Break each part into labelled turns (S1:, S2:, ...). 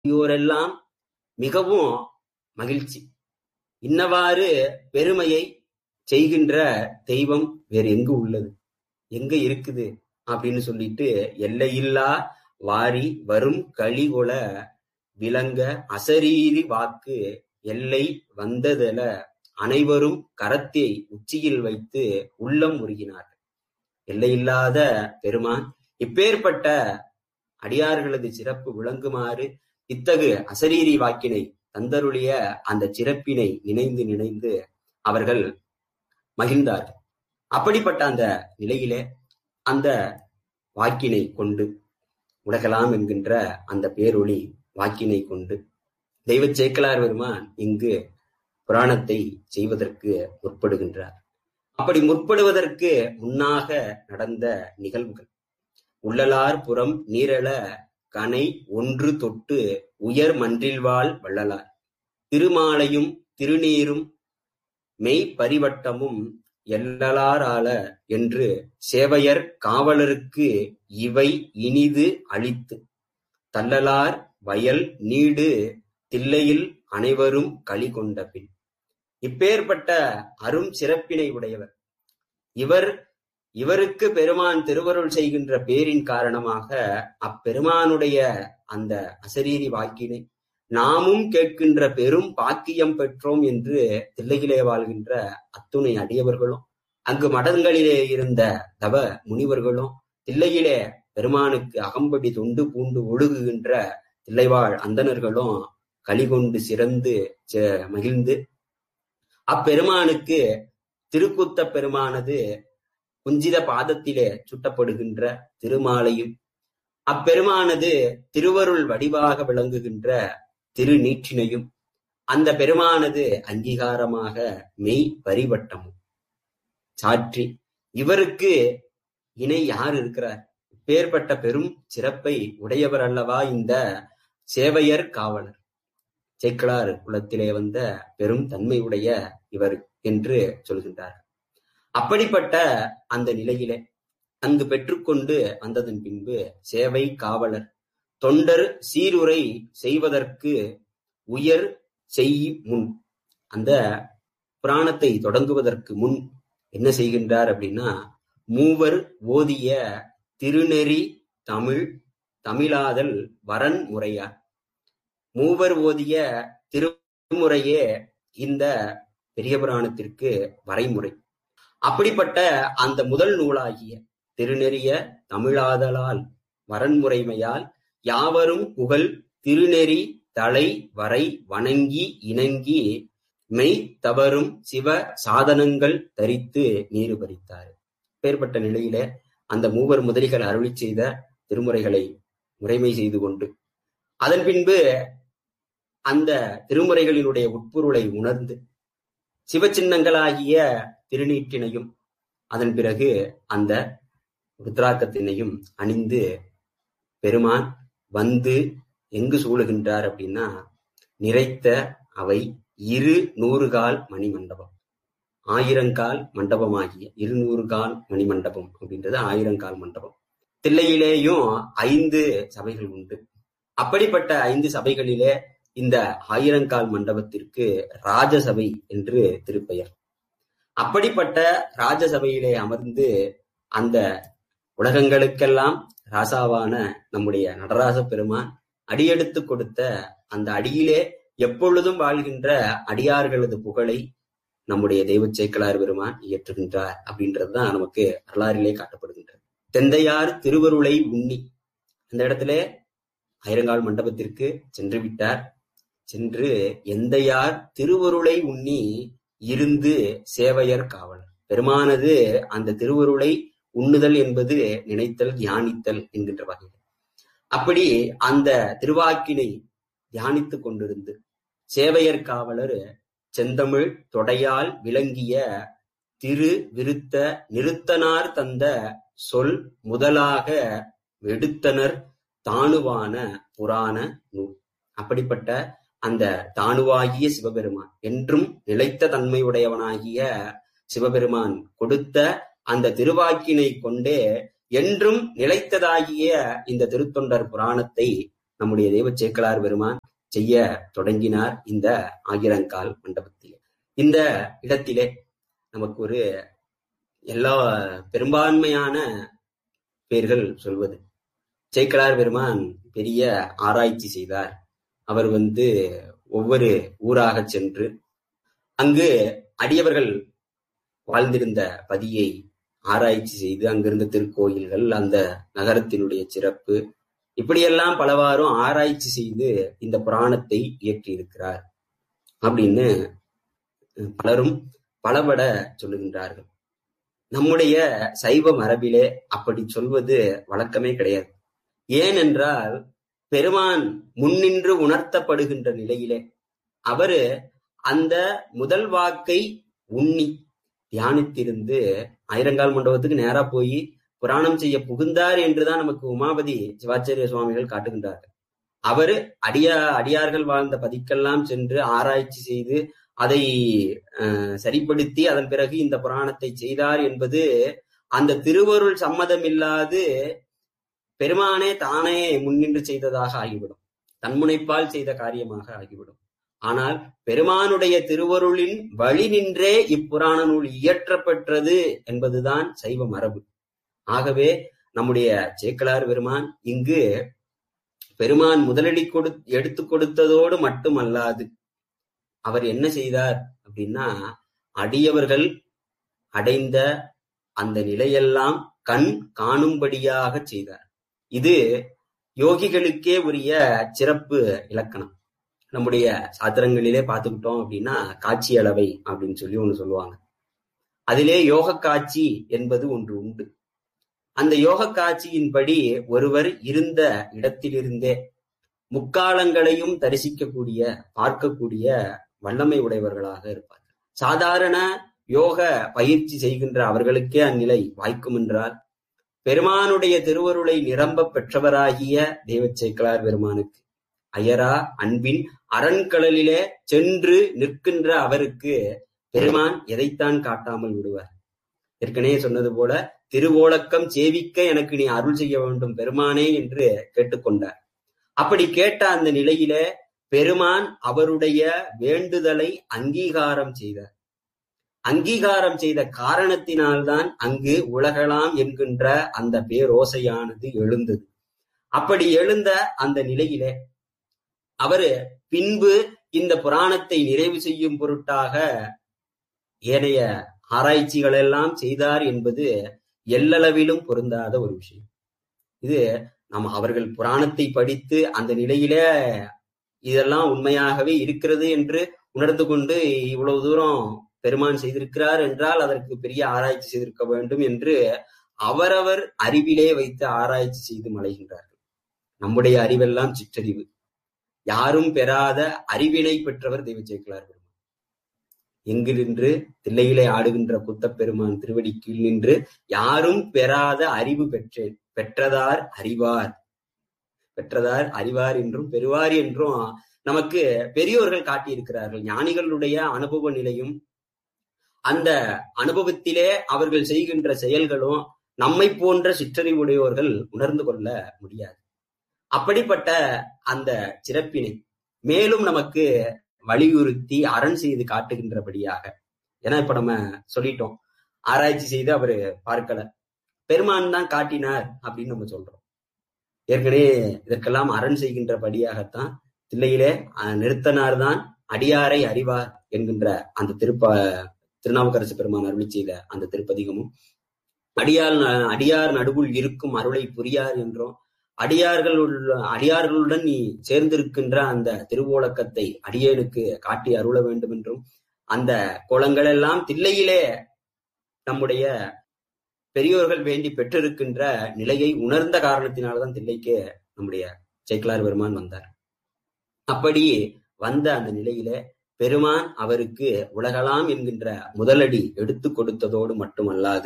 S1: ஆகியோரெல்லாம் மிகவும் மகிழ்ச்சி இன்னவாறு பெருமையை செய்கின்ற தெய்வம் வேறு எங்கு உள்ளது எங்க இருக்குது அப்படின்னு சொல்லிட்டு எல்லையில்லா வாரி வரும் கலிகொல விளங்க அசரீரி வாக்கு எல்லை வந்ததெல அனைவரும் கரத்தை உச்சியில் வைத்து உள்ளம் உருகினார்கள் எல்லையில்லாத பெருமான் இப்பேற்பட்ட அடியார்களது சிறப்பு விளங்குமாறு இத்தகு அசரீரி வாக்கினை தந்தருடைய அந்த சிறப்பினை நினைந்து நினைந்து அவர்கள் மகிழ்ந்தார்கள் அப்படிப்பட்ட அந்த நிலையிலே அந்த வாக்கினை கொண்டு உலகலாம் என்கின்ற அந்த பேரொளி வாக்கினை கொண்டு தெய்வ சேக்கலார் பெருமான் இங்கு புராணத்தை செய்வதற்கு முற்படுகின்றார் அப்படி முற்படுவதற்கு முன்னாக நடந்த நிகழ்வுகள் உள்ளலார் புறம் நீரள கனை ஒன்று தொட்டு உயர் மன்றில்வாள் வள்ளலார் திருமாலையும் திருநீரும் மெய் பரிவட்டமும் எல்லலாரால என்று சேவையர் காவலருக்கு இவை இனிது அளித்து தள்ளலார் வயல் நீடு தில்லையில் அனைவரும் களி கொண்ட பின் இப்பேற்பட்ட அரும் சிறப்பினை உடையவர் இவர் இவருக்கு பெருமான் திருவருள் செய்கின்ற பேரின் காரணமாக அப்பெருமானுடைய அந்த அசரீரி வாக்கினை நாமும் கேட்கின்ற பெரும் பாக்கியம் பெற்றோம் என்று தில்லையிலே வாழ்கின்ற அத்துணை அடியவர்களும் அங்கு மடங்களிலே இருந்த தவ முனிவர்களும் தில்லையிலே பெருமானுக்கு அகம்படி தொண்டு பூண்டு ஒழுகுகின்ற தில்லைவாழ் அந்தணர்களும் களிகொண்டு சிறந்து மகிழ்ந்து அப்பெருமானுக்கு திருக்குத்த பெருமானது குஞ்சித பாதத்திலே சுட்டப்படுகின்ற திருமாலையும் அப்பெருமானது திருவருள் வடிவாக விளங்குகின்ற திருநீற்றினையும் அந்த பெருமானது அங்கீகாரமாக மெய் பரிவட்டமும் சாற்றி இவருக்கு இணை யார் இருக்கிறார் பேர்பட்ட பெரும் சிறப்பை உடையவர் அல்லவா இந்த சேவையர் காவலர் சேக்கலார் குலத்திலே வந்த பெரும் தன்மையுடைய இவர் என்று சொல்கின்றார் அப்படிப்பட்ட அந்த நிலையிலே அங்கு பெற்றுக்கொண்டு வந்ததன் பின்பு சேவை காவலர் தொண்டர் சீருரை செய்வதற்கு உயர் செய் முன் அந்த புராணத்தை தொடங்குவதற்கு முன் என்ன செய்கின்றார் அப்படின்னா மூவர் ஓதிய திருநெறி தமிழ் தமிழாதல் வரன் முறையார் மூவர் ஓதிய திருமுறையே இந்த பெரிய புராணத்திற்கு வரைமுறை அப்படிப்பட்ட அந்த முதல் நூலாகிய திருநெறிய தமிழாதலால் வரன்முறைமையால் யாவரும் புகழ் திருநெறி தலை வரை வணங்கி இணங்கி மெய் தவறும் சிவ சாதனங்கள் தரித்து நீரு பறித்தார் பேர்பட்ட நிலையில அந்த மூவர் முதலிகள் அருளி செய்த திருமுறைகளை முறைமை செய்து கொண்டு அதன் பின்பு அந்த திருமுறைகளினுடைய உட்பொருளை உணர்ந்து சிவச்சின்னங்களாகிய திருநீற்றினையும் அதன் பிறகு அந்த ருத்ராக்கத்தினையும் அணிந்து பெருமான் வந்து எங்கு சூழுகின்றார் அப்படின்னா நிறைத்த அவை இரு நூறு கால் மணி மண்டபம் ஆயிரங்கால் மண்டபமாகிய இருநூறு கால் மணி மண்டபம் அப்படின்றது ஆயிரங்கால் மண்டபம் தில்லையிலேயும் ஐந்து சபைகள் உண்டு அப்படிப்பட்ட ஐந்து சபைகளிலே இந்த ஆயிரங்கால் மண்டபத்திற்கு ராஜசபை என்று திருப்பெயர் அப்படிப்பட்ட ராஜசபையிலே அமர்ந்து அந்த உலகங்களுக்கெல்லாம் ராசாவான நம்முடைய நடராச பெருமான் அடியெடுத்து கொடுத்த அந்த அடியிலே எப்பொழுதும் வாழ்கின்ற அடியார்களது புகழை நம்முடைய தெய்வ சேக்கலார் பெருமான் இயற்றுகின்றார் அப்படின்றதுதான் நமக்கு வரலாறிலே காட்டப்படுகின்றது தெந்தையார் திருவருளை உண்ணி அந்த இடத்துல ஆயிரங்கால் மண்டபத்திற்கு சென்று விட்டார் சென்று எந்தையார் திருவருளை உண்ணி இருந்து சேவையர் காவலர் பெருமானது அந்த திருவருளை உண்ணுதல் என்பது நினைத்தல் தியானித்தல் என்கின்ற வகையில் அப்படி அந்த திருவாக்கினை தியானித்துக் கொண்டிருந்து சேவையர் காவலர் செந்தமிழ் தொடையால் விளங்கிய திரு விருத்த நிறுத்தனார் தந்த சொல் முதலாக வெடுத்தனர் தானுவான புராண நூல் அப்படிப்பட்ட அந்த தானுவாகிய சிவபெருமான் என்றும் நிலைத்த தன்மையுடையவனாகிய சிவபெருமான் கொடுத்த அந்த திருவாக்கினை கொண்டே என்றும் நிலைத்ததாகிய இந்த திருத்தொண்டர் புராணத்தை நம்முடைய தெய்வ சேக்கலார் பெருமான் செய்ய தொடங்கினார் இந்த ஆயிரங்கால் மண்டபத்திலே இந்த இடத்திலே நமக்கு ஒரு எல்லா பெரும்பான்மையான பேர்கள் சொல்வது சேக்கலார் பெருமான் பெரிய ஆராய்ச்சி செய்தார் அவர் வந்து ஒவ்வொரு ஊராக சென்று அங்கு அடியவர்கள் வாழ்ந்திருந்த பதியை ஆராய்ச்சி செய்து அங்கிருந்த திருக்கோயில்கள் அந்த நகரத்தினுடைய சிறப்பு இப்படியெல்லாம் பலவாறும் ஆராய்ச்சி செய்து இந்த புராணத்தை இயற்றியிருக்கிறார் அப்படின்னு பலரும் பலபட சொல்லுகின்றார்கள் நம்முடைய சைவ மரபிலே அப்படி சொல்வது வழக்கமே கிடையாது ஏனென்றால் பெருமான் முன்னின்று உணர்த்தப்படுகின்ற நிலையிலே அவரு அந்த முதல் வாக்கை உண்ணி தியானித்திருந்து ஆயிரங்கால் மண்டபத்துக்கு நேரா போய் புராணம் செய்ய புகுந்தார் என்றுதான் நமக்கு உமாபதி சிவாச்சாரிய சுவாமிகள் காட்டுகின்றார்கள் அவரு அடியா அடியார்கள் வாழ்ந்த பதிக்கெல்லாம் சென்று ஆராய்ச்சி செய்து அதை சரிப்படுத்தி அதன் பிறகு இந்த புராணத்தை செய்தார் என்பது அந்த திருவருள் சம்மதம் இல்லாது பெருமானே தானே முன்னின்று செய்ததாக ஆகிவிடும் தன்முனைப்பால் செய்த காரியமாக ஆகிவிடும் ஆனால் பெருமானுடைய திருவருளின் வழி நின்றே இப்புராண நூல் இயற்றப்பெற்றது என்பதுதான் சைவ மரபு ஆகவே நம்முடைய சேக்கலார் பெருமான் இங்கு பெருமான் முதலடி கொடு எடுத்து கொடுத்ததோடு மட்டுமல்லாது அவர் என்ன செய்தார் அப்படின்னா அடியவர்கள் அடைந்த அந்த நிலையெல்லாம் கண் காணும்படியாக செய்தார் இது யோகிகளுக்கே உரிய சிறப்பு இலக்கணம் நம்முடைய சாத்திரங்களிலே பார்த்துக்கிட்டோம் அப்படின்னா காட்சி அளவை அப்படின்னு சொல்லி ஒண்ணு சொல்லுவாங்க அதிலே யோக காட்சி என்பது ஒன்று உண்டு அந்த யோக காட்சியின்படி ஒருவர் இருந்த இடத்திலிருந்தே முக்காலங்களையும் தரிசிக்கக்கூடிய பார்க்கக்கூடிய வல்லமை உடையவர்களாக இருப்பார்கள் சாதாரண யோக பயிற்சி செய்கின்ற அவர்களுக்கே அந்நிலை வாய்க்கும் என்றால் பெருமானுடைய திருவருளை நிரம்ப பெற்றவராகிய தெய்வச்சேக்கலார் பெருமானுக்கு அயரா அன்பின் அரண்கடலிலே சென்று நிற்கின்ற அவருக்கு பெருமான் எதைத்தான் காட்டாமல் விடுவார் ஏற்கனவே சொன்னது போல திருவோலக்கம் சேவிக்க எனக்கு நீ அருள் செய்ய வேண்டும் பெருமானே என்று கேட்டுக்கொண்டார் அப்படி கேட்ட அந்த நிலையிலே பெருமான் அவருடைய வேண்டுதலை அங்கீகாரம் செய்தார் அங்கீகாரம் செய்த காரணத்தினால்தான் அங்கு உலகலாம் என்கின்ற அந்த பேரோசையானது எழுந்தது அப்படி எழுந்த அந்த நிலையிலே அவரு பின்பு இந்த புராணத்தை நிறைவு செய்யும் பொருட்டாக ஏனைய ஆராய்ச்சிகள் எல்லாம் செய்தார் என்பது எல்லளவிலும் பொருந்தாத ஒரு விஷயம் இது நம்ம அவர்கள் புராணத்தை படித்து அந்த நிலையிலே இதெல்லாம் உண்மையாகவே இருக்கிறது என்று உணர்ந்து கொண்டு இவ்வளவு தூரம் பெருமான் செய்திருக்கிறார் என்றால் அதற்கு பெரிய ஆராய்ச்சி செய்திருக்க வேண்டும் என்று அவரவர் அறிவிலே வைத்து ஆராய்ச்சி செய்து மலைகின்றார்கள் நம்முடைய அறிவெல்லாம் சிற்றறிவு யாரும் பெறாத அறிவினை பெற்றவர் தெய்வ சேக்கலார் பெருமான் எங்கு நின்று தில்லையிலே ஆடுகின்ற குத்தப் பெருமான் திருவடி கீழ் நின்று யாரும் பெறாத அறிவு பெற்றேன் பெற்றதார் அறிவார் பெற்றதார் அறிவார் என்றும் பெறுவார் என்றும் நமக்கு பெரியோர்கள் காட்டியிருக்கிறார்கள் ஞானிகளுடைய அனுபவ நிலையும் அந்த அனுபவத்திலே அவர்கள் செய்கின்ற செயல்களும் நம்மை போன்ற சிற்றறிவுடையோர்கள் உணர்ந்து கொள்ள முடியாது அப்படிப்பட்ட அந்த சிறப்பினை மேலும் நமக்கு வலியுறுத்தி அரண் செய்து காட்டுகின்றபடியாக ஏன்னா இப்ப நம்ம சொல்லிட்டோம் ஆராய்ச்சி செய்து அவரு பார்க்கல பெருமான் தான் காட்டினார் அப்படின்னு நம்ம சொல்றோம் ஏற்கனவே இதற்கெல்லாம் அரண் செய்கின்றபடியாகத்தான் தில்லையிலே நிறுத்தனார் தான் அடியாரை அறிவார் என்கின்ற அந்த திருப்ப திருநாவுக்கரசு பெருமான் அருளி செய்த அந்த திருப்பதிகமும் அடியார் அடியார் நடுவுள் இருக்கும் அருளை புரியார் என்றும் அடியார்கள் அடியார்களுடன் நீ சேர்ந்திருக்கின்ற அந்த திருவோலக்கத்தை அடியேனுக்கு காட்டி அருள வேண்டும் என்றும் அந்த கோலங்கள் எல்லாம் தில்லையிலே நம்முடைய பெரியோர்கள் வேண்டி பெற்றிருக்கின்ற நிலையை உணர்ந்த காரணத்தினால்தான் தில்லைக்கு நம்முடைய சேக்கலார் பெருமான் வந்தார் அப்படி வந்த அந்த நிலையிலே பெருமான் அவருக்கு உலகலாம் என்கின்ற முதலடி எடுத்து கொடுத்ததோடு மட்டுமல்லாது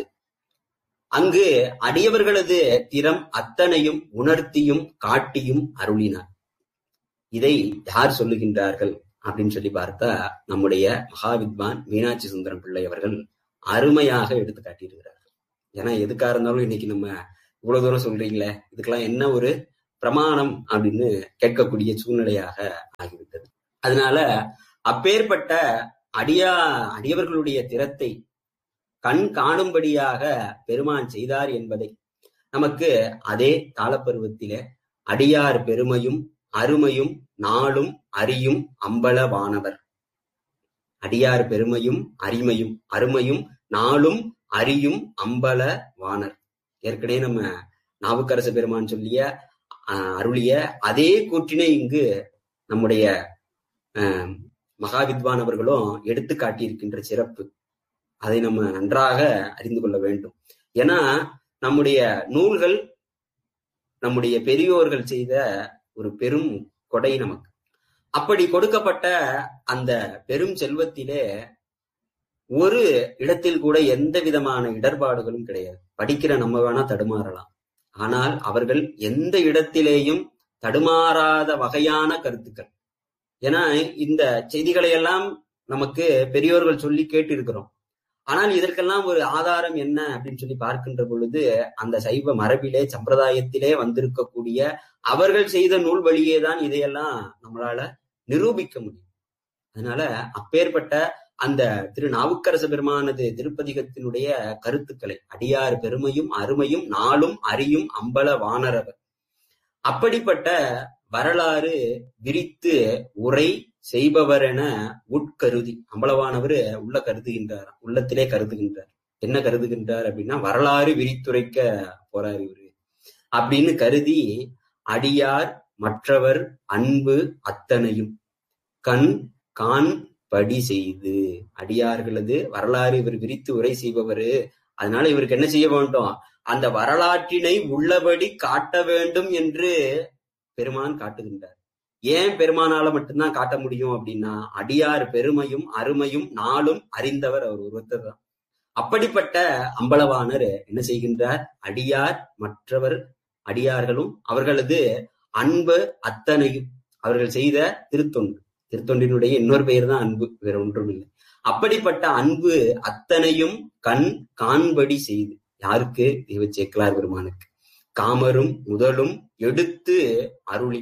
S1: அங்கு அடியவர்களது திறம் அத்தனையும் உணர்த்தியும் காட்டியும் அருளினார் இதை யார் சொல்லுகின்றார்கள் அப்படின்னு சொல்லி பார்த்தா நம்முடைய மகாவித்வான் மீனாட்சி சுந்தரம் பிள்ளை அவர்கள் அருமையாக எடுத்து காட்டியிருக்கிறார்கள் ஏன்னா எதுக்கா இருந்தாலும் இன்னைக்கு நம்ம இவ்வளவு தூரம் சொல்றீங்களே இதுக்கெல்லாம் என்ன ஒரு பிரமாணம் அப்படின்னு கேட்கக்கூடிய சூழ்நிலையாக ஆகிவிட்டது அதனால அப்பேற்பட்ட அடியா அடியவர்களுடைய திறத்தை கண் காணும்படியாக பெருமான் செய்தார் என்பதை நமக்கு அதே காலப்பருவத்திலே அடியார் பெருமையும் அருமையும் நாளும் அறியும் அம்பலவானவர் அடியார் பெருமையும் அரிமையும் அருமையும் நாளும் அறியும் அம்பல வானர் ஏற்கனவே நம்ம நாவுக்கரசு பெருமான் சொல்லிய அருளிய அதே கூற்றினை இங்கு நம்முடைய மகாவித்வான் அவர்களும் எடுத்து காட்டியிருக்கின்ற சிறப்பு அதை நம்ம நன்றாக அறிந்து கொள்ள வேண்டும் ஏன்னா நம்முடைய நூல்கள் நம்முடைய பெரியோர்கள் செய்த ஒரு பெரும் கொடை நமக்கு அப்படி கொடுக்கப்பட்ட அந்த பெரும் செல்வத்திலே ஒரு இடத்தில் கூட எந்த விதமான இடர்பாடுகளும் கிடையாது படிக்கிற நம்ம வேணா தடுமாறலாம் ஆனால் அவர்கள் எந்த இடத்திலேயும் தடுமாறாத வகையான கருத்துக்கள் ஏன்னா இந்த செய்திகளை எல்லாம் நமக்கு பெரியோர்கள் சொல்லி கேட்டு இருக்கிறோம் ஆனால் இதற்கெல்லாம் ஒரு ஆதாரம் என்ன அப்படின்னு சொல்லி பார்க்கின்ற பொழுது அந்த சைவ மரபிலே சம்பிரதாயத்திலே வந்திருக்கக்கூடிய அவர்கள் செய்த நூல் வழியே தான் இதையெல்லாம் நம்மளால நிரூபிக்க முடியும் அதனால அப்பேற்பட்ட அந்த திரு நாவுக்கரசு பெருமானது திருப்பதிகத்தினுடைய கருத்துக்களை அடியார் பெருமையும் அருமையும் நாளும் அறியும் அம்பல வானரவர் அப்படிப்பட்ட வரலாறு விரித்து உரை செய்பவர் என உட்கருதி அம்பலவானவர் உள்ள கருதுகின்றார் உள்ளத்திலே கருதுகின்றார் என்ன கருதுகின்றார் அப்படின்னா வரலாறு விரித்துரைக்க போறார் இவரு அப்படின்னு கருதி அடியார் மற்றவர் அன்பு அத்தனையும் கண் கான் படி செய்து அடியார்களது வரலாறு இவர் விரித்து உரை செய்பவர் அதனால இவருக்கு என்ன செய்ய வேண்டும் அந்த வரலாற்றினை உள்ளபடி காட்ட வேண்டும் என்று பெருமான் காட்டுகின்றார் ஏன் பெருமானால மட்டும்தான் காட்ட முடியும் அப்படின்னா அடியார் பெருமையும் அருமையும் நாளும் அறிந்தவர் அவர் ஒருத்தர் தான் அப்படிப்பட்ட அம்பலவாணர் என்ன செய்கின்றார் அடியார் மற்றவர் அடியார்களும் அவர்களது அன்பு அத்தனையும் அவர்கள் செய்த திருத்தொண்டு திருத்தொண்டினுடைய இன்னொரு பெயர் தான் அன்பு வேற ஒன்றும் இல்லை அப்படிப்பட்ட அன்பு அத்தனையும் கண் காண்படி செய்து யாருக்கு தெய்வ சேக்கலார் பெருமானுக்கு காமரும் முதலும் எடுத்து அருளி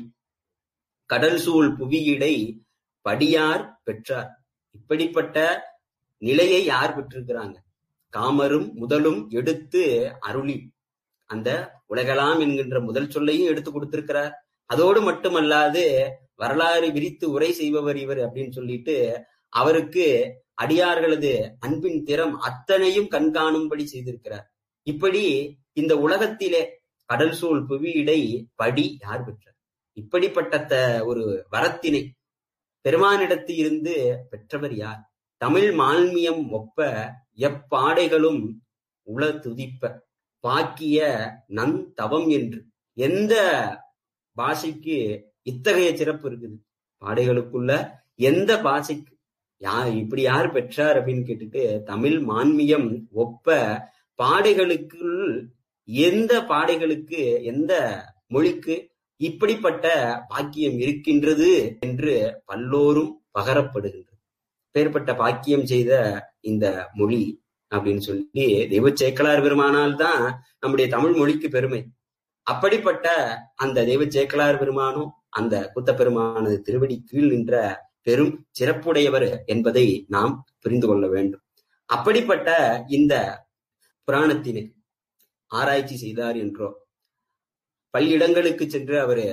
S1: கடல் சூழ் புவியிடை படியார் பெற்றார் இப்படிப்பட்ட நிலையை யார் பெற்றிருக்கிறாங்க காமரும் முதலும் எடுத்து அருளி அந்த உலகலாம் என்கின்ற முதல் சொல்லையும் எடுத்து கொடுத்திருக்கிறார் அதோடு மட்டுமல்லாது வரலாறு விரித்து உரை செய்பவர் இவர் அப்படின்னு சொல்லிட்டு அவருக்கு அடியார்களது அன்பின் திறம் அத்தனையும் கண்காணும்படி செய்திருக்கிறார் இப்படி இந்த உலகத்திலே கடல் சூழ் புவியிடை படி யார் பெற்றார் இப்படிப்பட்ட ஒரு வரத்தினை பெருமானிடத்து இருந்து பெற்றவர் யார் தமிழ் மால்மியம் ஒப்ப எப்பாடைகளும் உள துதிப்ப பாக்கிய நன் தவம் என்று எந்த பாஷைக்கு இத்தகைய சிறப்பு இருக்குது பாடைகளுக்குள்ள எந்த பாஷைக்கு யார் இப்படி யார் பெற்றார் அப்படின்னு கேட்டுட்டு தமிழ் மான்மியம் ஒப்ப பாடைகளுக்குள் எந்த பாடைகளுக்கு எந்த மொழிக்கு இப்படிப்பட்ட பாக்கியம் இருக்கின்றது என்று பல்லோரும் பகரப்படுகின்றது பேர்பட்ட பாக்கியம் செய்த இந்த மொழி அப்படின்னு சொல்லி தெய்வ சேக்கலார் பெருமானால் தான் நம்முடைய தமிழ் மொழிக்கு பெருமை அப்படிப்பட்ட அந்த தெய்வ சேக்கலார் பெருமானும் அந்த குத்த பெருமானது திருவடி கீழ் நின்ற பெரும் சிறப்புடையவர் என்பதை நாம் புரிந்து கொள்ள வேண்டும் அப்படிப்பட்ட இந்த புராணத்தினை ஆராய்ச்சி செய்தார் என்றோ பல்லிடங்களுக்கு சென்று அவரு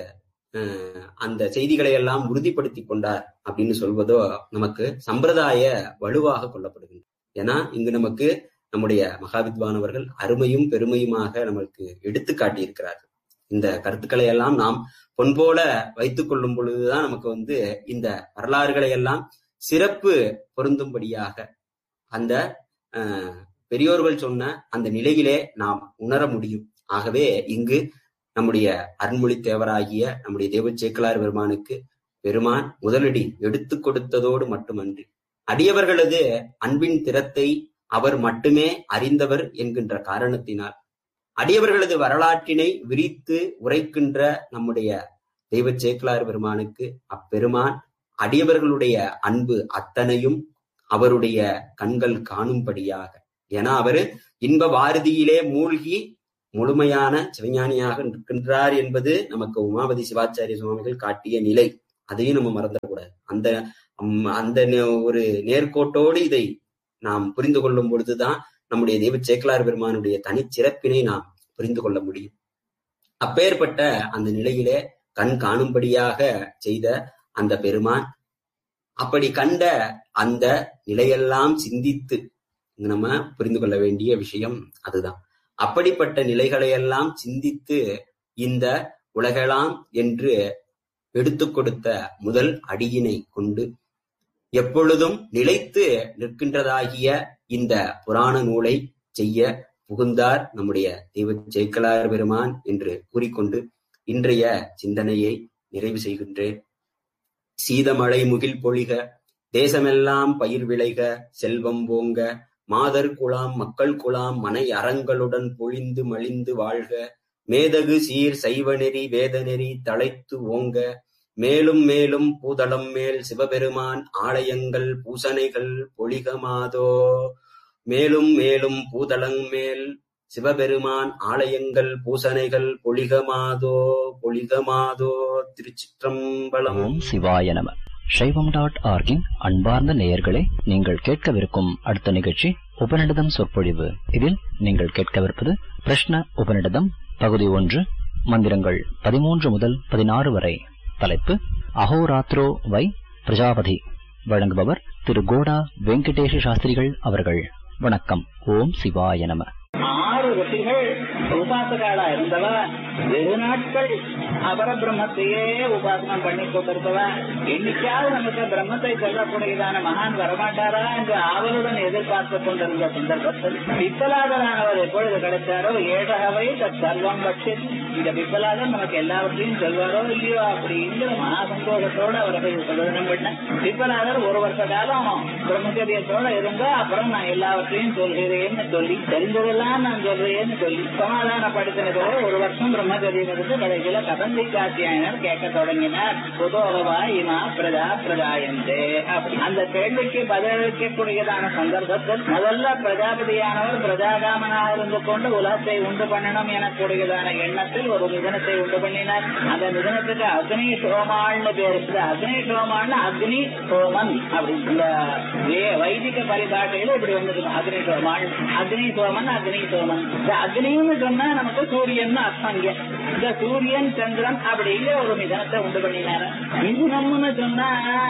S1: அந்த செய்திகளை எல்லாம் உறுதிப்படுத்தி கொண்டார் அப்படின்னு சொல்வதோ நமக்கு சம்பிரதாய வலுவாக கொள்ளப்படுகின்றது ஏன்னா இங்கு நமக்கு நம்முடைய மகாவித்வானவர்கள் அருமையும் பெருமையுமாக நமக்கு எடுத்து காட்டியிருக்கிறார்கள் இந்த கருத்துக்களை எல்லாம் நாம் பொன்போல வைத்துக் கொள்ளும் பொழுதுதான் நமக்கு வந்து இந்த வரலாறுகளை எல்லாம் சிறப்பு பொருந்தும்படியாக அந்த பெரியோர்கள் சொன்ன அந்த நிலையிலே நாம் உணர முடியும் ஆகவே இங்கு நம்முடைய அருண்மொழி தேவராகிய நம்முடைய தேவ சேக்கலார் பெருமானுக்கு பெருமான் முதலடி எடுத்து கொடுத்ததோடு மட்டுமன்றி அடியவர்களது அன்பின் திறத்தை அவர் மட்டுமே அறிந்தவர் என்கின்ற காரணத்தினால் அடியவர்களது வரலாற்றினை விரித்து உரைக்கின்ற நம்முடைய தெய்வ சேக்கலார் பெருமானுக்கு அப்பெருமான் அடியவர்களுடைய அன்பு அத்தனையும் அவருடைய கண்கள் காணும்படியாக ஏன்னா அவரு இன்ப வாரதியிலே மூழ்கி முழுமையான சிவஞானியாக இருக்கின்றார் என்பது நமக்கு உமாபதி சிவாச்சாரிய சுவாமிகள் காட்டிய நிலை அதையும் நம்ம மறந்துடக்கூடாது அந்த அந்த ஒரு நேர்கோட்டோடு இதை நாம் புரிந்து கொள்ளும் பொழுதுதான் நம்முடைய தெய்வ சேக்கலார் பெருமானுடைய தனிச்சிறப்பினை நாம் புரிந்து கொள்ள முடியும் அப்பேற்பட்ட அந்த நிலையிலே கண் காணும்படியாக செய்த அந்த பெருமான் அப்படி கண்ட அந்த நிலையெல்லாம் சிந்தித்து நம்ம புரிந்து கொள்ள வேண்டிய விஷயம் அதுதான் அப்படிப்பட்ட நிலைகளையெல்லாம் சிந்தித்து இந்த உலகெல்லாம் என்று எடுத்து கொடுத்த முதல் அடியினை கொண்டு எப்பொழுதும் நிலைத்து நிற்கின்றதாகிய இந்த புராண நூலை செய்ய புகுந்தார் நம்முடைய தெய்வ ஜெயக்கலார் பெருமான் என்று கூறிக்கொண்டு இன்றைய சிந்தனையை நிறைவு செய்கின்றேன் சீதமழை முகில் பொழிக தேசமெல்லாம் பயிர் விளைக செல்வம் போங்க மாதர் குலாம் மக்கள் குலாம் மனை அறங்களுடன் பொழிந்து மலிந்து வாழ்க மேதகு சீர் சைவநெறி வேதநெறி தழைத்து ஓங்க மேலும் மேலும் பூதளம் மேல் சிவபெருமான் ஆலயங்கள் பூசனைகள் பொழிகமாதோ மேலும் மேலும் பூதளம் மேல் சிவபெருமான் ஆலயங்கள் பூசனைகள் பொழிகமாதோ பொழிகமாதோ திருச்சிற்றம்பலம்
S2: ஓம் சிவாய நம சைவம் டாட் ஆர்கின் அன்பார்ந்த நேயர்களே நீங்கள் கேட்கவிருக்கும் அடுத்த நிகழ்ச்சி உபநிடதம் சொற்பொழிவு இதில் நீங்கள் கேட்கவிருப்பது பிரஷ்ன உபநிடதம் பகுதி ஒன்று மந்திரங்கள் பதிமூன்று முதல் பதினாறு வரை தலைப்பு அஹோராத்ரோ வை பிரஜாபதி வழங்குபவர் திரு கோடா வெங்கடேஷ சாஸ்திரிகள் அவர்கள் வணக்கம் ஓம் சிவாய நம
S3: ஆறு ரிஷிகள் உபாசகாலா இருந்தவ வெகு நாட்கள் அபர பிரம்மத்தையே உபாசனம் பண்ணி கொண்டிருந்தவ என்னைக்காவது நமக்கு பிரம்மத்தை சொல்லக்கூடியதான மகான் வரமாட்டாரா என்று ஆவலுடன் எதிர்பார்த்து கொண்டிருந்த சந்தர்ப்பத்தில் பித்தலாதரானவர் எப்பொழுது கிடைச்சாரோ ஏழகவை சர்வம் பட்சி இந்த பித்தலாதர் நமக்கு எல்லாவற்றையும் சொல்வாரோ இல்லையோ அப்படிங்கிற மகா சந்தோஷத்தோடு அவரை பிரதனம் பண்ண பித்தலாதர் ஒரு வருஷ காலம் பிரம்மச்சரியத்தோட இருந்தா அப்புறம் நான் எல்லாவற்றையும் சொல்கிறேன்னு சொல்லி தெரிஞ்சதெல்லாம் நான் சொல்றேன்னு சொல்லி சமாதானப்படுத்தினதோ ஒரு வருஷம் பிரம்மச்சரியம் இருந்து கடைசியில கதந்தி காத்தியாயனர் கேட்க தொடங்கினார் புதோகவா இமா பிரஜா பிரஜாயந்தே அப்படி அந்த கேள்விக்கு பதிலளிக்கக்கூடியதான சந்தர்ப்பத்தில் முதல்ல பிரஜாபதியானவர் பிரஜாகாமனாக இருந்து கொண்டு உலகத்தை உண்டு பண்ணணும் எனக்கூடியதான எண்ணத்தில் ஒரு மிதனத்தை உண்டு பண்ணினார் அந்த மிதனத்துக்கு அக்னி சோமாள்னு பேர் இந்த அக்னி சோமாள்னு அக்னி சோமன் அப்படி இந்த வே- வைதிக பரிபாட்டையில இப்படி வந்திருக்கு அக்னி சோமாள் அக்னி சோமன் அக்னி சோமன் இந்த அக்னின்னு சொன்னா நமக்கு சூரியன் அர்த்தம் இங்க இந்த சூரியன் சந்திரன் அப்படிங்கிற ஒரு மிதனத்தை உண்டு பண்ணினாரு மிதுனம்னு சொன்னா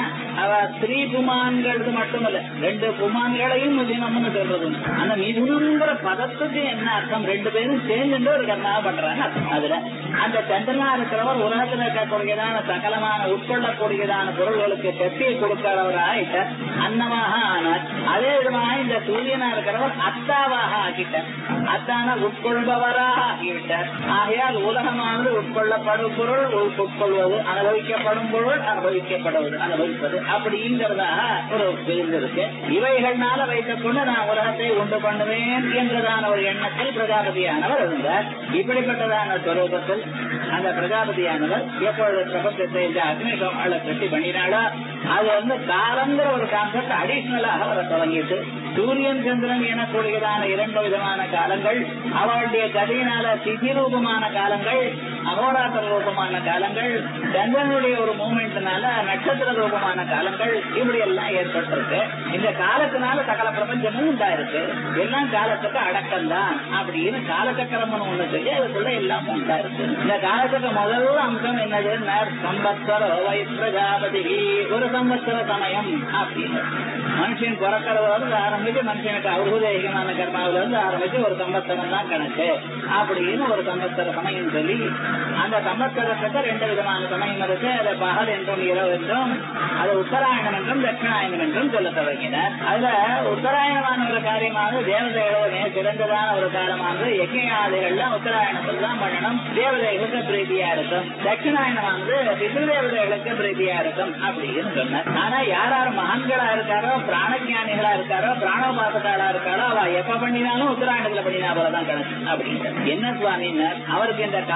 S3: அவ ஸ்ரீ புமான்களுக்கு மட்டுமல்ல ரெண்டு புமான்களையும் மிதுனம்னு சொல்றது அந்த மிதுனம்ங்கிற பதத்துக்கு என்ன அர்த்தம் ரெண்டு பேரும் சேர்ந்து ஒரு கர்மாவை பண்றாங்க அர்த்தம் அதுல அந்த சந்திரனா இருக்கிறவர் உலகத்துல இருக்கக்கூடியதான சகலமான உட்கொள்ளக்கூடியதான பொருள்களுக்கு சக்தியை கொடுக்கிறவர் ஆயிட்டார் அன்னமாக ஆனார் அதே விதமாக இந்த சூரியனா இருக்கிறவர் அத்தாவாக ஆக்கிட்டார் அத்தான உட்கொள்பவராக ஆகிவிட்டார் ஆகையால் உலகமானது உட்கொள்ளப்படும் பொருள் உள்- உட்கொள்வது அனுபவிக்கப்படும் பொருள் அனுபவிக்கப்படுவது அனுபவிப்பது அப்படிங்கிறதாக ஒரு பிரிந்திருக்கு இவைகள்னால வைத்துக் கொண்டு நான் உலகத்தை உண்டு பண்ணுவேன் என்றதான ஒரு எண்ணத்தில் பிரஜாபதியானவர் இருந்தார் இப்படிப்பட்டதான ஸ்வரூபத்தில் அந்த பிரஜாபதியானவர் எப்பொழுது பிரபஞ்சத்தை இந்த அக்னிகோமால கட்டி பண்ணினாலோ அது வந்து காலங்கிற ஒரு கான்செப்ட் அடிஷனலாக வர தொடங்கிட்டு சூரியன் சந்திரன் எனக்கூடியதான இரண்டு விதமான காலங்கள் அவளுடைய கதையினால திதி ரூபமான காலங்கள் அகோராத்திர ரூபமான காலங்கள் சந்திரனுடைய ஒரு மூமெண்ட்னால நட்சத்திர ரூபமான காலங்கள் இப்படி எல்லாம் ஏற்பட்டிருக்கு இந்த காலத்தினால சகல பிரபஞ்சமும் உண்டாயிருக்கு எல்லாம் காலத்துக்கு அடக்கம் தான் அப்படின்னு காலச்சக்கரம்னு ஒண்ணு சொல்லி அதுக்குள்ள எல்லாம் உண்டாயிருக்கு இந்த காலத்துக்கு முதல் அம்சம் என்னது சம்பத்சர வை பிரஜாபதி ஒரு சம்பத்சர சமயம் அப்படின்னு மனுஷன் பிறக்கிறதுல இருந்து ஆரம்பிச்சு மனுஷனுக்கு அவுதேகமான கர்மாவில இருந்து ஆரம்பிச்சு ஒரு சம்பத்சரம் தான் கணக்கு அப்படின்னு ஒரு சம்பத்சர சமயம் சொல்லி அந்த சம்பத்சரத்துக்கு ரெண்டு விதமான சமயம் இருக்கு அது பகல் என்றும் இரவு என்றும் அது உத்தராயணம் என்றும் தட்சிணாயனம் என்றும் சொல்ல தொடங்கினார் அதுல உத்தராயணமான ஒரு காரியமானது தேவதைகளோட சிறந்ததான ஒரு காலமானது யஜ்யாதிகள்லாம் உத்தராயணத்தில் தான் பண்ணணும் தேவதைகளுக்கு பிரீதியா இருக்கும் தட்சிணாயனமானது பித்ரு தேவதைகளுக்கு பிரீதியா இருக்கும் அப்படின்னு சொன்னார் ஆனா யார் யார் மகான்களா இருக்காரோ பிராணஜானிகளா இருக்காரோ பிராணோபாசகாலா இருக்காரோ அவ எப்ப பண்ணினாலும் உத்தராயணத்துல பண்ணினா போலதான் கணக்கு அப்படின்னு என்ன சுவாமின்னார் அவருக்கு இந்த காலம் முழுக்க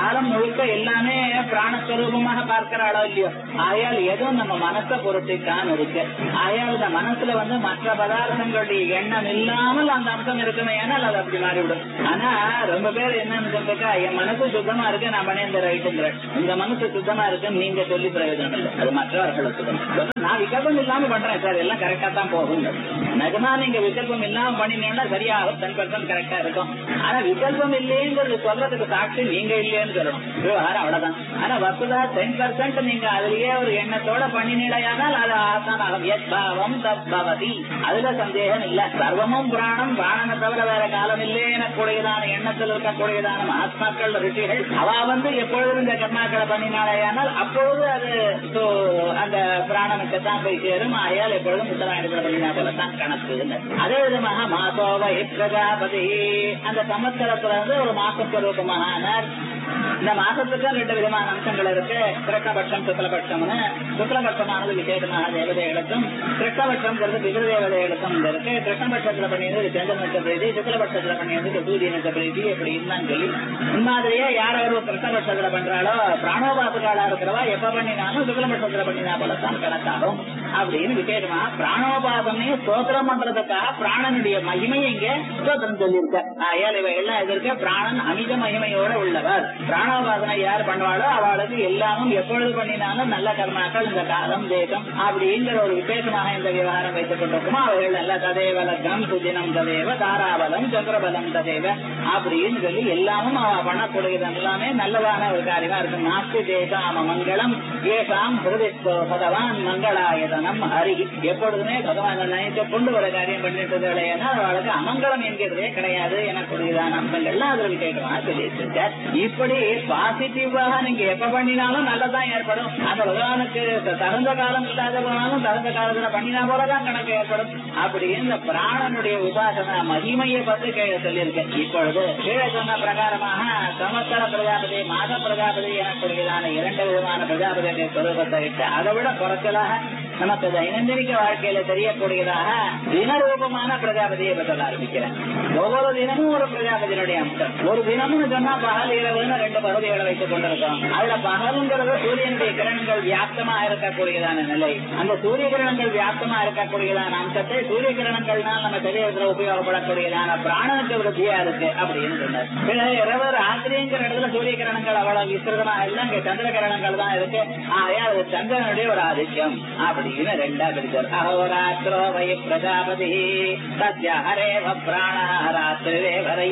S3: முழுக்க எல்லாமே பிராணஸ்வரூபமாக பார்க்கிறாளோ இல்லையோ ஆயால் எதுவும் நம்ம மனசை பொறுத்துத்தான் இருக்கு ஆயால் இந்த மனசுல வந்து மற்ற பதார்த்தங்களுடைய எண்ணம் இல்லாமல் அந்த அம்சம் இருக்குமே ஏனால் அது அப்படி மாறிவிடும் ஆனா ரொம்ப பேர் என்னன்னு சொல்லிருக்கா என் மனசு சுத்தமா இருக்கு நான் பண்ணி இந்த ரைட்டுங்கிற இந்த மனசு சுத்தமா இருக்குன்னு நீங்க சொல்லி பிரயோஜனம் இல்லை அது மற்றவர்களுக்கு தான். நான் விகல்பம் இல்லாம பண்றேன் சார் எல்லாம் கரெக்டா தான் போகும் நிஜமா நீங்க விகல்பம் இல்லாம பண்ணினீங்கன்னா சரியாக டென் பர்சன்ட் கரெக்டா இருக்கும் ஆனா விகல்பம் இல்லைங்கிறது சொல்றதுக்கு சாட்சி நீங்க இல்லையேன்னு சொல்லணும் விவகாரம் அவ்வளவுதான் ஆனா வசுதா டென் பர்சன்ட் நீங்க அதுலயே ஒரு எண்ணத்தோட பண்ணினீடையானால் அது ஆசானாகும் எத் பாவம் தப்பவதி அதுல சந்தேகம் இல்ல சர்வமும் பிராணம் பிராணனை தவிர வேற காலம் இல்லையே எனக்கூடியதான எண்ணத்தில் இருக்கக்கூடியதான மகாத்மாக்கள் ரிஷிகள் அவ வந்து எப்பொழுதும் இந்த கர்மாக்களை பண்ணினாலேயானால் அப்பொழுது அது so, அந்த பிராணனுக்கு தான் போய் சேரும் ஆயால் எப்பொழுதும் உத்தராயணத்தில் பண்ணினா போல தான் கணக்கு அதே விதமாக மாசோவ பிரஜாபதி அந்த சமஸ்கரத்துல வந்து ஒரு மாசஸ்வரூபமானார் இந்த மாசத்துக்கு ரெண்டு விதமான அம்சங்கள் இருக்கு கிருஷ்ணபட்சம் சுக்லபட்சம்னு சுக்லபட்சமானது விசேஷமாக தேவதைகளுக்கும் கிருஷ்ணபட்சம்ங்கிறது விகித தேவதைகளுக்கும் இங்க இருக்கு கிருஷ்ணபட்சத்துல பண்ணியது சந்திரனுக்கு பிரீதி சுக்லபட்சத்துல பண்ணியது சூரியனுக்கு பிரீதி அப்படின்னு தான் சொல்லி இம்மாதிரியே யார் ஒரு கிருஷ்ணபட்சத்துல பண்றாளோ பிராணோபாசகாலா இருக்கிறவா எப்ப பண்ணினாலும் சுக்லபட்சத்துல பண்ணினா போலத்தான் கணக்காகும் அப்படின்னு விசேஷமா பிராணோபாசமே ஸ்தோத்திரம் பண்றதுக்காக பிராணனுடைய மகிமையை இங்க ஸ்தோத்திரம் சொல்லியிருக்க ஆயால் இவை எல்லாம் எதிர்க்க பிராணன் அமித மகிமையோட உள்ளவர் பிராணோபாசனை யார் பண்ணுவாளோ அவளுக்கு எல்லாமும் எப்பொழுது பண்ணினாலும் நல்ல கர்மாக்கள் இந்த காலம் தேசம் அப்படிங்கிற ஒரு விசேஷமாக இந்த விவகாரம் வைத்துக் கொண்டிருக்குமோ அவைகள் நல்ல ததேவ லக்னம் சுதினம் ததேவ தாராபலம் சந்திரபலம் ததேவ அப்படின்னு சொல்லி எல்லாமும் அவ பண்ணக்கூடியது எல்லாமே நல்லதான ஒரு காரியமா இருக்கு நாஸ்தி தேசாம மங்களம் ஏசாம் ஹிருதிஸ்தோ பகவான் மங்களாயதனம் ஹரி எப்பொழுதுமே பகவான் நினைத்து கொண்டு ஒரு காரியம் பண்ணிட்டு இல்லையா அவளுக்கு அமங்கலம் என்கிறதே கிடையாது எனக்கூடியதான அம்சங்கள்லாம் அதுல விசேஷமாக சொல்லிட்டு இப்படி பாசிட்டிவாக நீங்க எப்ப பண்ணினாலும் நல்லதான் ஏற்படும் அந்த பகவானுக்கு தகுந்த காலம் இல்லாத போனாலும் தகுந்த காலத்துல பண்ணினா போலதான் கணக்கு ஏற்படும் அப்படி இந்த பிராணனுடைய உபாசன மகிமையை பத்தி கீழே சொல்லியிருக்கேன் இப்பொழுது கீழே சொன்ன பிரகாரமாக சமஸ்கர பிரஜாபதி மாத பிரஜாபதி எனக்கூடியதான இரண்டு விதமான பிரஜாபதியுடைய சொரூபத்தை இட்டு அதை விட குறைச்சலாக நமக்கு தைனந்தினிக்க வாழ்க்கையில தெரியக்கூடியதாக தினரூபமான பிரஜாபதியை பற்றி ஆரம்பிக்கிறேன் ஒவ்வொரு தினமும் ஒரு பிரஜாபதியினுடைய அம்சம் ஒரு தினம்னு சொன்னா பகல் இரவுன்னு ரெண்டு பகுதிகளை வைத்துக் கொண்டிருக்கோம் அதுல பகலுங்கிறது சூரியனுடைய கிரணங்கள் வியாப்தமா இருக்கக்கூடியதான நிலை அந்த சூரிய கிரணங்கள் வியாப்தமா இருக்கக்கூடியதான அம்சத்தை சூரிய கிரணங்கள்னால் நம்ம சரீரத்தில் உபயோகப்படக்கூடியதான பிராணனுக்கு விருத்தியா இருக்கு அப்படின்னு சொன்னார் பிறகு இரவு ராத்திரிங்கிற இடத்துல சூரிய கிரணங்கள் அவ்வளவு விசிறதமா இல்ல இங்க சந்திர கிரணங்கள் தான் இருக்கு ஆகையா அது சந்திரனுடைய ஒரு ஆதித்யம் அப்படின்னு ரெண்டா பிரிச்சார் அகோராத்திரோ வை பிரஜாபதி சத்ய ஹரேவ பிராண ராத்திரே வரை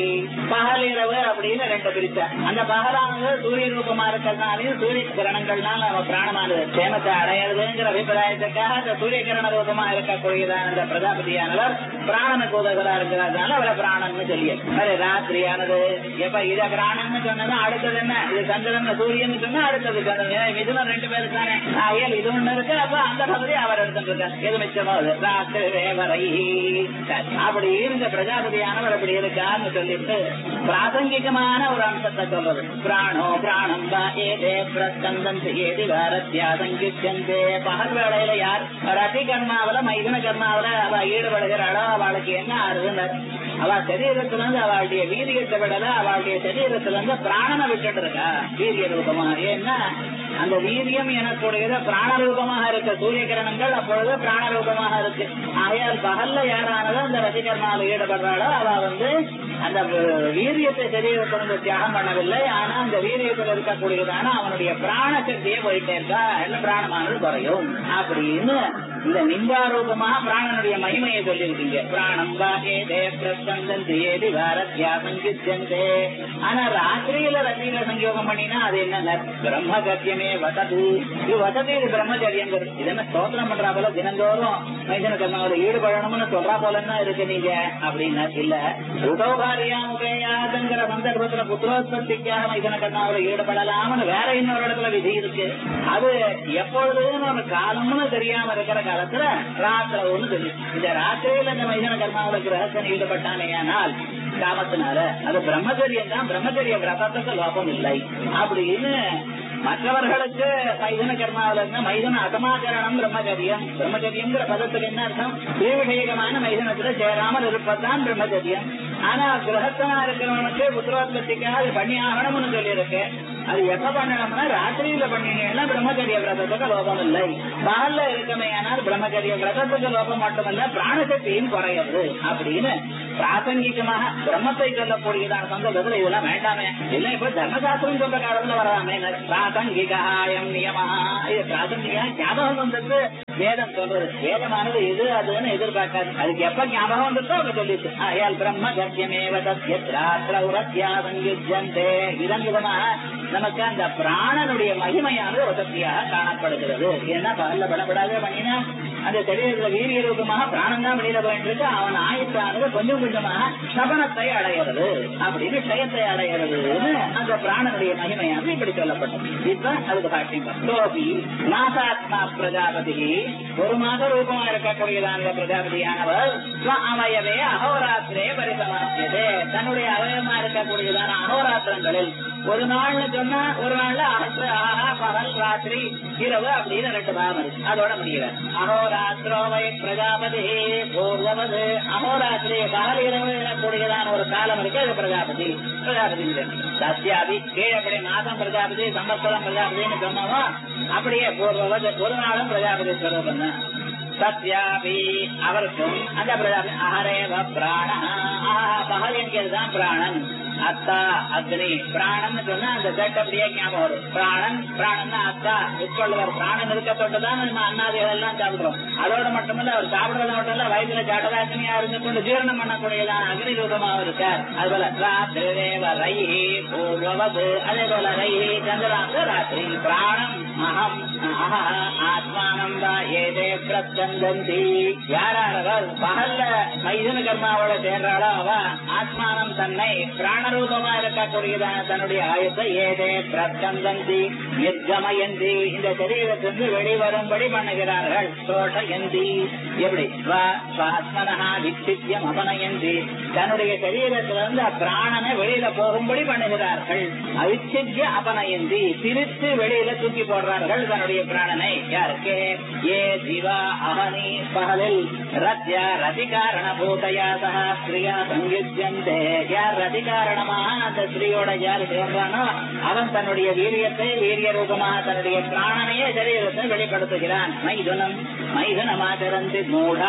S3: பகல் இரவு அப்படின்னு ரெண்டு பிரிச்சார் அந்த பகலானது சூரிய ரூபமா இருக்கிறதுனாலையும் சூரிய கிரணங்கள்னால நம்ம பிராணமானது சேமத்தை அடையிறதுங்கிற அபிப்பிராயத்துக்காக அந்த சூரிய கிரண ரூபமா இருக்கக்கூடியதான அந்த பிரஜாபதியானவர் பிராணனுக்கு உதவலா இருக்கிறதுனால அவரை பிராணன்னு சொல்லிய சரி ராத்திரியானது எப்ப இத பிராணன்னு சொன்னதா அடுத்தது என்ன இது சந்திரன் சூரியன் சொன்னா அடுத்தது சந்திரன் ஏன்னா இதுவும் ரெண்டு பேருக்கு தானே ஆகையால் இது ஒண்ணு இருக்கு அப்ப அந்த பகுதி அவர் எடுத்துருக்கார் எது மிச்சமோ அது ராத்திரி வேவரை சரி, அப்படி இந்த பிரஜாபதியானவர் அப்படி இருக்கான்னு சொல்லிட்டு பிராசங்கிகமான ஒரு அம்சத்தை சொல்றது பிராணோ பிராணம் வா ஏதே பிரஸ்கந்தம் ஏதி வாரத்தியாசங்கிச்சந்தே பகல் வேளையில யார் ரதி கர்மாவில மைதன கர்மாவில அவ ஈடுபடுகிறாளோ அவளுக்கு என்ன ஆறுதுனர் அவ சரீரத்துல இருந்து அவளுடைய வீரியத்தை விடல அவளுடைய சரீரத்துல இருந்து பிராணனை விட்டுட்டு இருக்கா வீரிய ரூபமா ஏன்னா அந்த வீரியம் எனக்கூடியது பிராண ரூபமாக இருக்க சூரிய கிரணங்கள் அப்பொழுது பிராண ரூபமாக இருக்கு ஆகையால் பகல்ல யாரானதோ அந்த ரசிகர்மாவில் ஈடுபடுறாளோ அவ வந்து அந்த வீரியத்தை சரீரத்திலிருந்து தியாகம் பண்ணவில்லை ஆனா அந்த வீரியத்தில் இருக்கக்கூடியதான அவனுடைய பிராண சக்தியே போயிட்டே இருக்கா என்ன பிராணமானது குறையும் அப்படின்னு இந்த நிம்பாரூபமாக பிராணனுடைய மகிமையை சொல்லியிருக்கீங்க பிராணம் வாகேதே பிரசந்தந்தி ஏதி வாரத்யா சங்கிச்சந்தே ஆனா ராத்திரியில ரசிக சங்கயோகம் பண்ணினா அது என்ன பிரம்ம கத்தியமே வசது இது வசதி இது பிரம்மச்சரியங்கிறது இது என்ன ஸ்தோத்திரம் பண்றா போல தினந்தோறும் மைதன கர்மாவில் ஈடுபடணும்னு சொல்றா போலன்னா இருக்கு நீங்க அப்படின்னா இல்ல உதோகாரியாமுகையாதுங்கிற சந்தர்ப்பத்துல புத்திரோத்பத்திக்காக மைதன கர்மாவில் ஈடுபடலாம்னு வேற இன்னொரு இடத்துல விதி இருக்கு அது எப்பொழுதுன்னு ஒரு காலம்னு தெரியாம இருக்கிற காலத்துல ராத்திர ஒண்ணு தெரியும் இந்த ராத்திரியில இந்த மைதன கர்மாவில் கிரகத்தன் ஈடுபட்டானே ஆனால் காமத்தினால அது பிரம்மச்சரியம் தான் பிரம்மச்சரிய விரதத்துக்கு லோபம் இல்லை அப்படின்னு மற்றவர்களுக்கு மைதன கர்மாவில இருந்தா மைதன அசமாச்சரணம் பிரம்மச்சரியம் பிரம்மச்சரியம்ங்கிற பதத்துக்கு என்ன அர்த்தம் தீவிஷேகமான மைதனத்துல சேராமல் இருப்பதுதான் பிரம்மச்சரியம் ஆனா கிரகத்தனா இருக்கிறவனுக்கு புத்திரோத்பத்திக்காக அது பண்ணி ஆகணும்னு சொல்லியிருக்கு அது எப்ப பண்ணணும்னா ராத்திரியில பண்ணினீங்கன்னா பிரம்மச்சரிய விரதத்துக்கு லோபம் இல்லை பகல்ல இருக்கமே ஆனால் பிரம்மச்சரிய விரதத்துக்கு லோபம் மட்டுமல்ல பிராணசக்தியும் குறையுது அப்படின்னு பிராசங்கிகமாக பிரம்மத்தை சொல்லக்கூடியதான சந்தர்ப்பத்தில் இதெல்லாம் வேண்டாமே இல்ல இப்ப தர்மசாஸ்திரம் சொல்ற காலத்துல வராமே பிராசங்கிகாயம் நியமா இது பிராசங்கிகா ஞாபகம் வந்தது வேதம் சொல்றது வேதமானது இது அதுன்னு எதிர்பார்க்காது அதுக்கு எப்ப ஞாபகம் வந்துட்டோ அப்ப சொல்லிட்டு ஆயால் பிரம்ம கத்தியமேவ தத்யா சங்கிஜந்தே இதன் விதமா நமக்கு அந்த பிராணனுடைய மகிமையானது வசதியாக காணப்படுகிறது ஏன்னா பகல்ல படப்படாத பண்ணினா அந்த சரீரத்துல வீரிய ரூபமாக பிராணம் தான் வெளியில போயிட்டு இருக்கு அவன் ஆயுத்தானது கொஞ்சம் கொஞ்சமாக சபனத்தை அடையிறது அப்படின்னு க்ஷயத்தை அடையிறதுன்னு அந்த பிராணனுடைய மகிமையானது இப்படி சொல்லப்பட்டது இப்ப அதுக்கு சாட்சியம் லோபி மாசாத்மா பிரஜாபதி ஒரு மாத ரூபமா இருக்கக்கூடியதான பிரஜாபதியானவர் ஸ்வ அவயவே அகோராத்திரே பரிசமாக்கியது தன்னுடைய அவயமா இருக்கக்கூடியதான அகோராத்திரங்களில் ஒரு நாள்னு சொன்னா ஒரு நாள்ல அகற்று ஆஹா பகல் ராத்திரி இரவு அப்படின்னு ரெண்டு பாகம் இருக்கு அதோட முடியல அகோராத்திரோவை பிரஜாபதி பூர்வவது அகோராத்திரி பகல் இரவு எனக்கூடியதான ஒரு காலம் இருக்கு அது பிரஜாபதி பிரஜாபதி சத்யாபி கீழே அப்படி மாதம் பிரஜாபதி சம்பத்சரம் பிரஜாபதினு சொன்னோமோ அப்படியே பூர்வவது ஒரு நாளும் பிரஜாபதி ஸ்வரூபம் தான் சத்யாபி அவருக்கும் அந்த பிரஜாபதி அஹரேவ பிராண பகல் என்கிறதுதான் பிராணன் அத்தா அக்னி பிராணன் சொன்னா அந்த செட் அப்படியே ஞாபகம் வரும் பிராணன் பிராணன் அத்தா உட்கொள்ளுவர் பிராணன் இருக்க தொட்டுதான் நம்ம அண்ணாதிகள் எல்லாம் சாப்பிடுறோம் அதோட மட்டுமல்ல அவர் சாப்பிடுறது மட்டும் இல்ல வயதுல ஜடதாக்கினியா இருந்து கொண்டு ஜீரணம் பண்ணக்கூடியதான் அக்னி ரூபமாக இருக்கார் அது போல ராத்திரேவ ரைஹி பூர்வவது அதே போல ரைஹி சந்திராந்த ராத்திரி பிராணம் அகம் அஹ ஆத்மானம் வா ஏதே பிரச்சந்தந்தி யாராரவர் பகல்ல மைதன கர்மாவோட சேர்றாளோ அவ ஆத்மானம் தன்னை பிராணரூபமா இருக்கக்கூடியதான தன்னுடைய ஆயுத்தை ஏதே பிரச்சந்தந்தி நிர்கமயந்தி இந்த சரீரத்திலிருந்து வெளிவரும்படி பண்ணுகிறார்கள் தோஷயந்தி எப்படி ஆத்மனஹா விக்ஷித்யம் அபனயந்தி தன்னுடைய சரீரத்திலிருந்து பிராணனை வெளியில போகும்படி பண்ணுகிறார்கள் அவிச்சித்ய அபனயந்தி பிரித்து வெளியில தூக்கி போடுறார்கள் தன்னுடைய பிராணனை யாருக்கு ஏ ஜீவா அகனி பகலில் ரத்யா ரதிகாரண பூதையா சகா ஸ்திரியா சங்கித்யந்தே யார் ரதிகாரணமாக அந்த ஸ்திரீயோட யார் சேர்றானோ அவன் தன்னுடைய வீரியத்தை வீரிய ரூபமாக தன்னுடைய பிராணனையே சரீரத்தை வெளிப்படுத்துகிறான் மைதுனம் மைதுனமாச்சரந்தி மூடா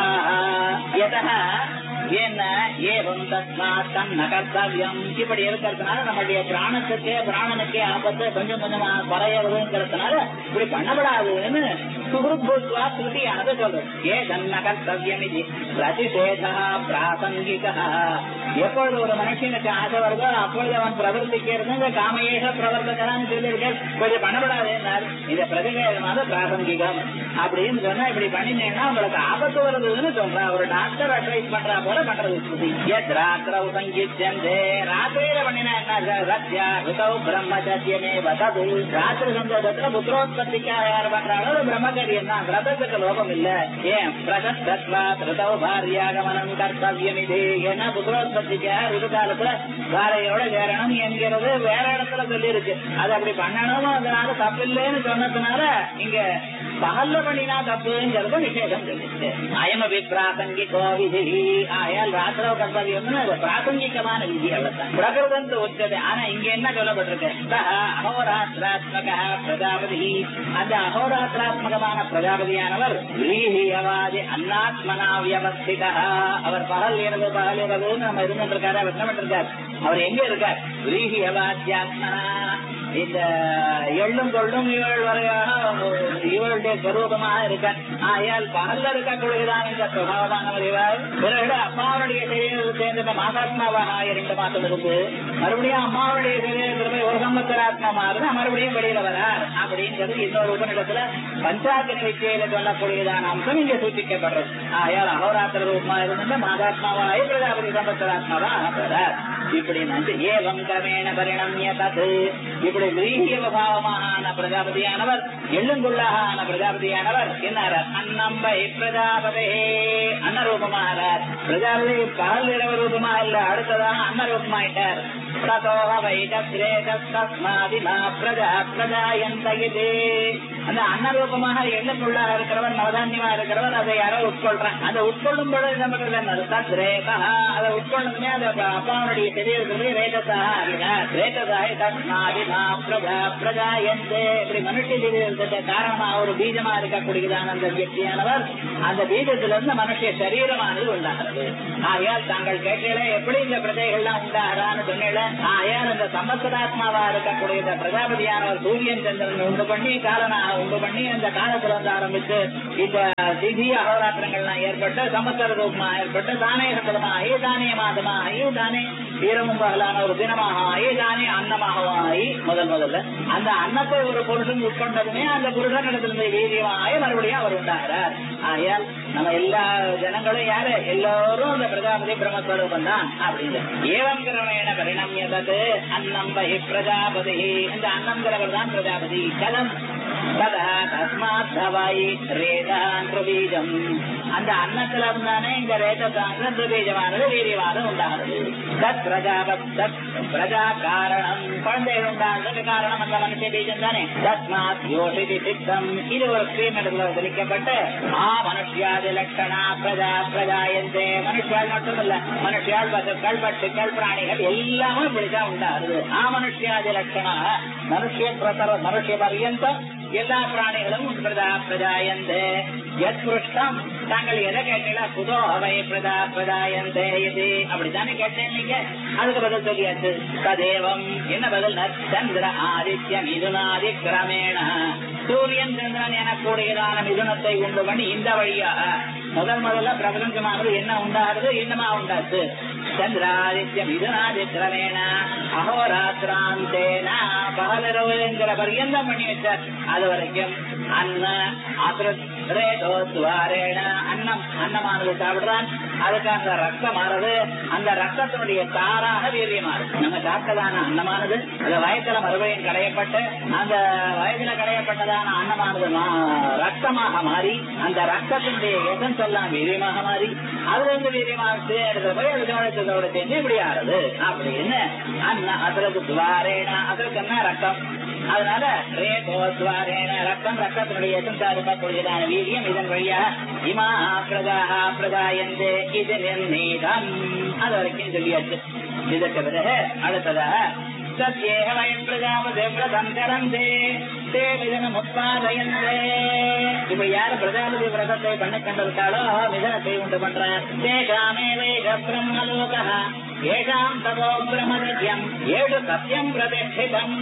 S3: யதா என்ன ஏவம் தஸ்மாத் தன்ன கர்த்தவியம் இப்படி இருக்கிறதுனால நம்மளுடைய பிராணத்துக்கே பிராணனுக்கே ஆபத்து கொஞ்சம் கொஞ்சமா குறையறதுங்கிறதுனால இப்படி பண்ணப்படாதுன்னு சுகுருத்வா ஸ்ருதியானது சொல்றது ஏ தன்ன கர்த்தவியம் இது பிரதிஷேதா பிராசங்கிகா எப்பொழுது ஒரு மனுஷனுக்கு ஆசை வருதோ அப்பொழுது அவன் பிரவர்த்திக்கிறது காமேக பிரவர்த்தகரான்னு சொல்லியிருக்கார் கொஞ்சம் பண்ணப்படாது இந்த பிரதிஷேதமானது பிராசங்கிகம் அப்படின்னு சொன்னா இப்படி பண்ணினீங்கன்னா உங்களுக்கு ஆபத்து வருதுன்னு சொல்றேன் ஒரு டாக்டர் அட்வைஸ் பண்றா போல பண்றது ஸ்ருதி எத் ராத்திரவு சங்கீத்தியந்தே ராத்திரியில பண்ணினா என்ன ரத்யா ரிதவு பிரம்மச்சரியமே வதது ராத்திரி சந்தோஷத்துல புத்திரோத்பத்திக்காக யார் பண்றாங்களோ அது பிரம்மச்சரியம் தான் விரதத்துக்கு லோபம் இல்ல ஏன் பிரகத்வா ரிதவு பாரியாகமனம் கர்த்தவியம் இது ஏன்னா புத்திரோத்பத்திக்காக ரிது காலத்துல பாரையோட சேரணும் என்கிறது வேற இடத்துல சொல்லி இருக்கு அது அப்படி பண்ணணும் அதனால தப்பில்லைன்னு சொன்னதுனால இங்க பகல்ல பண்ணினா தப்புங்கிறது நிஷேதம் சொல்லிச்சு அயமபி பிராசங்கிகோ விதி ஆயால் ராத்திரோ கர்த்தவியம்னு அது பிராசங்கிகமான விதி அவ்வளவுதான் பிரகிருதந்து உச்சது ஆனா இங்க என்ன சொல்லப்பட்டிருக்கு சஹ அகோராத்திராத்மக பிரஜாபதி அந்த அகோராத்திராத்மகமான பிரஜாபதியானவர் விரீஹியவாதி அன்னாத்மனா வியவஸ்தித அவர் பகல் இரவு பகல் இரவுன்னு நம்ம இருந்துட்டு இருக்காரு அவர் என்ன பண்ணிருக்கார் அவர் எங்க இருக்கார் விரீஹியவாத்தியாத்மனா இந்த எள்ளும் கொள்ளும் இவள் வரையான இவளுடைய ஸ்வரூபமாக இருக்க ஆயால் பகல்ல இருக்கக்கூடியதான் இந்த சுபாவமானவர் இவர் பிறகு அம்மாவுடைய சரீரத்தில் சேர்ந்த மாதாத்மாவாக இரண்டு மாசம் இருக்கு மறுபடியும் அம்மாவுடைய சரீரத்தில் போய் ஒரு சம்பத்தராத்மா மாறுது மறுபடியும் வெளியில வரார் அப்படிங்கிறது இன்னொரு உபநிடத்துல பஞ்சாக்க நிகழ்ச்சியில சொல்லக்கூடியதான அம்சம் இங்க சூச்சிக்கப்படுறது ஆயால் அகோராத்திர ரூபமா இருந்த மாதாத்மாவாக பிரஜாபதி சம்பத்தராத்மாவா ஆகிறார் இப்படி வந்து ஏவம் கமேன பரிணமிய தது இப்படி வீரிய பாவமான பிரஜாபதியானவர் எள்ளுங்குள்ளாக ஆன பிரஜாபதியானவர் என்னார் அன்னம்பை பிரஜாபதே அன்னரூபமாகிறார் பிரஜாபதி பகல் இரவு ரூபமா இல்ல அடுத்ததாக அன்னரூபமாயிட்டார் ததோஹ வைடஸ்ரேதஸ்மாதிமா பிரஜா பிரஜாயந்த இது அந்த அன்னரூபமாக எண்ணுக்குள்ளாக இருக்கிறவர் நவதானியமா இருக்கிறவர் அதை யாரோ உட்கொள்றான் அதை உட்கொள்ளும் பொழுது நமக்கு தத்ரேகா அதை உட்கொள்ளுமே அந்த அப்பாவுடைய சரீரத்திலே ரேதசாக இருக்கிறார் ரேதசாக தஸ்மாதிமா பிரஜா பிரஜாயந்தே இப்படி மனுஷ சரீரத்துக்கு காரணமா ஒரு பீஜமா இருக்கக்கூடியதான அந்த வியக்தியானவர் அந்த பீஜத்திலிருந்து மனுஷ சரீரமானது உண்டாகிறது ஆகையால் தாங்கள் கேட்டீங்களே எப்படி இந்த பிரஜைகள்லாம் உண்டாகிறான்னு சொன்னீங்கள ஆகையால் இந்த சம்பத்சராத்மாவா இருக்கக்கூடிய இந்த பிரஜாபதியானவர் சூரியன் சந்திரன் உண்டு பண்ணி காலனாக உண்டு பண்ணி அந்த காலத்துல இருந்து ஆரம்பித்து இந்த திதி அகோராத்திரங்கள்லாம் ஏற்பட்டு சம்பத்சர ரூபமா ஏற்பட்டு தானே சந்தலமா ஏ தானே மாதமா ஏ தானே வீரமும் பகலான ஒரு தினமாக ஆகி தானே அன்னமாகவும் ஆகி முதல் முதல்ல அந்த அன்னத்தை ஒரு புருஷன் உட்கொண்டதுமே அந்த புருஷனிடத்திலிருந்து வீரியமாகி மறுபடியும் அவர் உண்டாகிறார் ஆகையால் நம்ம எல்லா ஜனங்களும் யாரு எல்லாரும் அந்த பிரஜாபதி பிரம்மஸ்வரூபம் தான் அப்படின்னு ஏவம் கிரமேண பரிணமியதது அன்னம் பகி பிரஜாபதி இந்த அன்னம்ங்கிறவர் தான் பிரஜாபதி கதம் ததா தஸ்மாத் தவாயி ரேதான் பிரபீஜம் அந்த அன்னத்துல இருந்தானே இந்த ரேதத்தாங்க பிரபீஜமானது வீரியமானது உண்டாகிறது தத் பிரஜாபத் தத் பிரஜா காரணம் குழந்தைகள் உண்டாகிறதுக்கு காரணம் அந்த மனுஷ பீஜம் தானே தஸ்மாத் யோசிதி சித்தம் இது ஒரு ஸ்ரீமடத்துல தெளிக்கப்பட்டு ஆ மனுஷியாதி லட்சணா பிரஜா பிரஜாயந்தே மனுஷியால் மட்டுமல்ல மனுஷியால் பசுக்கள் பட்டுக்கள் பிராணிகள் எல்லாமே இப்படிதான் உண்டாகுது ஆ மனுஷியாதி லட்சணா மனுஷ பிரசர மனுஷ பர்யந்தம் எல்லா பிராணிகளும் பிரஜா பிரஜாயந்தே எத் புருஷ்டம் தாங்கள் எதை கேட்டீங்களா புதோ அவை பிரஜா பிரஜாயந்தே இது அப்படித்தானே கேட்டேன் நீங்க அதுக்கு பதில் சொல்லியாச்சு ததேவம் என்ன பதில் சந்திர ஆதித்ய மிதுனாதி கிரமேண சூரியன் சந்திரன் எனக்கூடியதான மிதுனத்தை உண்டு பண்ணி இந்த வழியாக முதல் முதல்ல பிரபஞ்சமானது என்ன உண்டாகுது என்னமா உண்டாச்சு சந்திராதித்ய மிதுனாதி கிரமேண அகோராத்திராந்தேன பகலிரவுங்கிற பரியந்தம் பண்ணி வச்சார் அது வரைக்கும் அன்ன அசுரேதோத்வாரேன அன்னம் அன்னமானது சாப்பிடுறான் அதுக்கு அந்த ரத்தமானது அந்த ரத்தத்தினுடைய தாராக வீரியமானது நம்ம சாப்பிட்டதான அன்னமானது அந்த வயத்துல மறுபடியும் களையப்பட்டு அந்த வயதுல களையப்பட்டதான அன்னமானது ரத்தமாக மாறி அந்த ரத்தத்தினுடைய எசன்ஸ் எல்லாம் வீரியமாக மாறி அதுல இருந்து வீரியமாக எடுத்து போய் அது கவனித்ததோட சேர்ந்து இப்படி ஆறுது அப்படின்னு அன்ன அதற்கு துவாரேன அதற்கு என்ன ரத்தம் அதனால ரேகோத்வாரேன ரத்தம் ரத்தத்தினுடைய எசன்ஸா இருக்கக்கூடியதான வீரியம் இதன் வழியா இமா பிரஜா பிரஜாயந்தே இது நிர்ணீதம் அது வரைக்கும் சொல்லியாச்சு இதற்கு பிறகு அடுத்ததாக சத்யேக வயம் பிரஜாபதே விரதம் கரந்தே தே மிதனம் உத்பாதயந்தே இப்ப யாரு பிரஜாபதி விரதத்தை பண்ண கண்டிருக்காளோ மிதனத்தை உண்டு பண்றார் தேகாமே வேக பிரம்மலோக ஏகாம் ததோ பிரமதியம் ஏழு சத்தியம் பிரதிஷ்டிதம்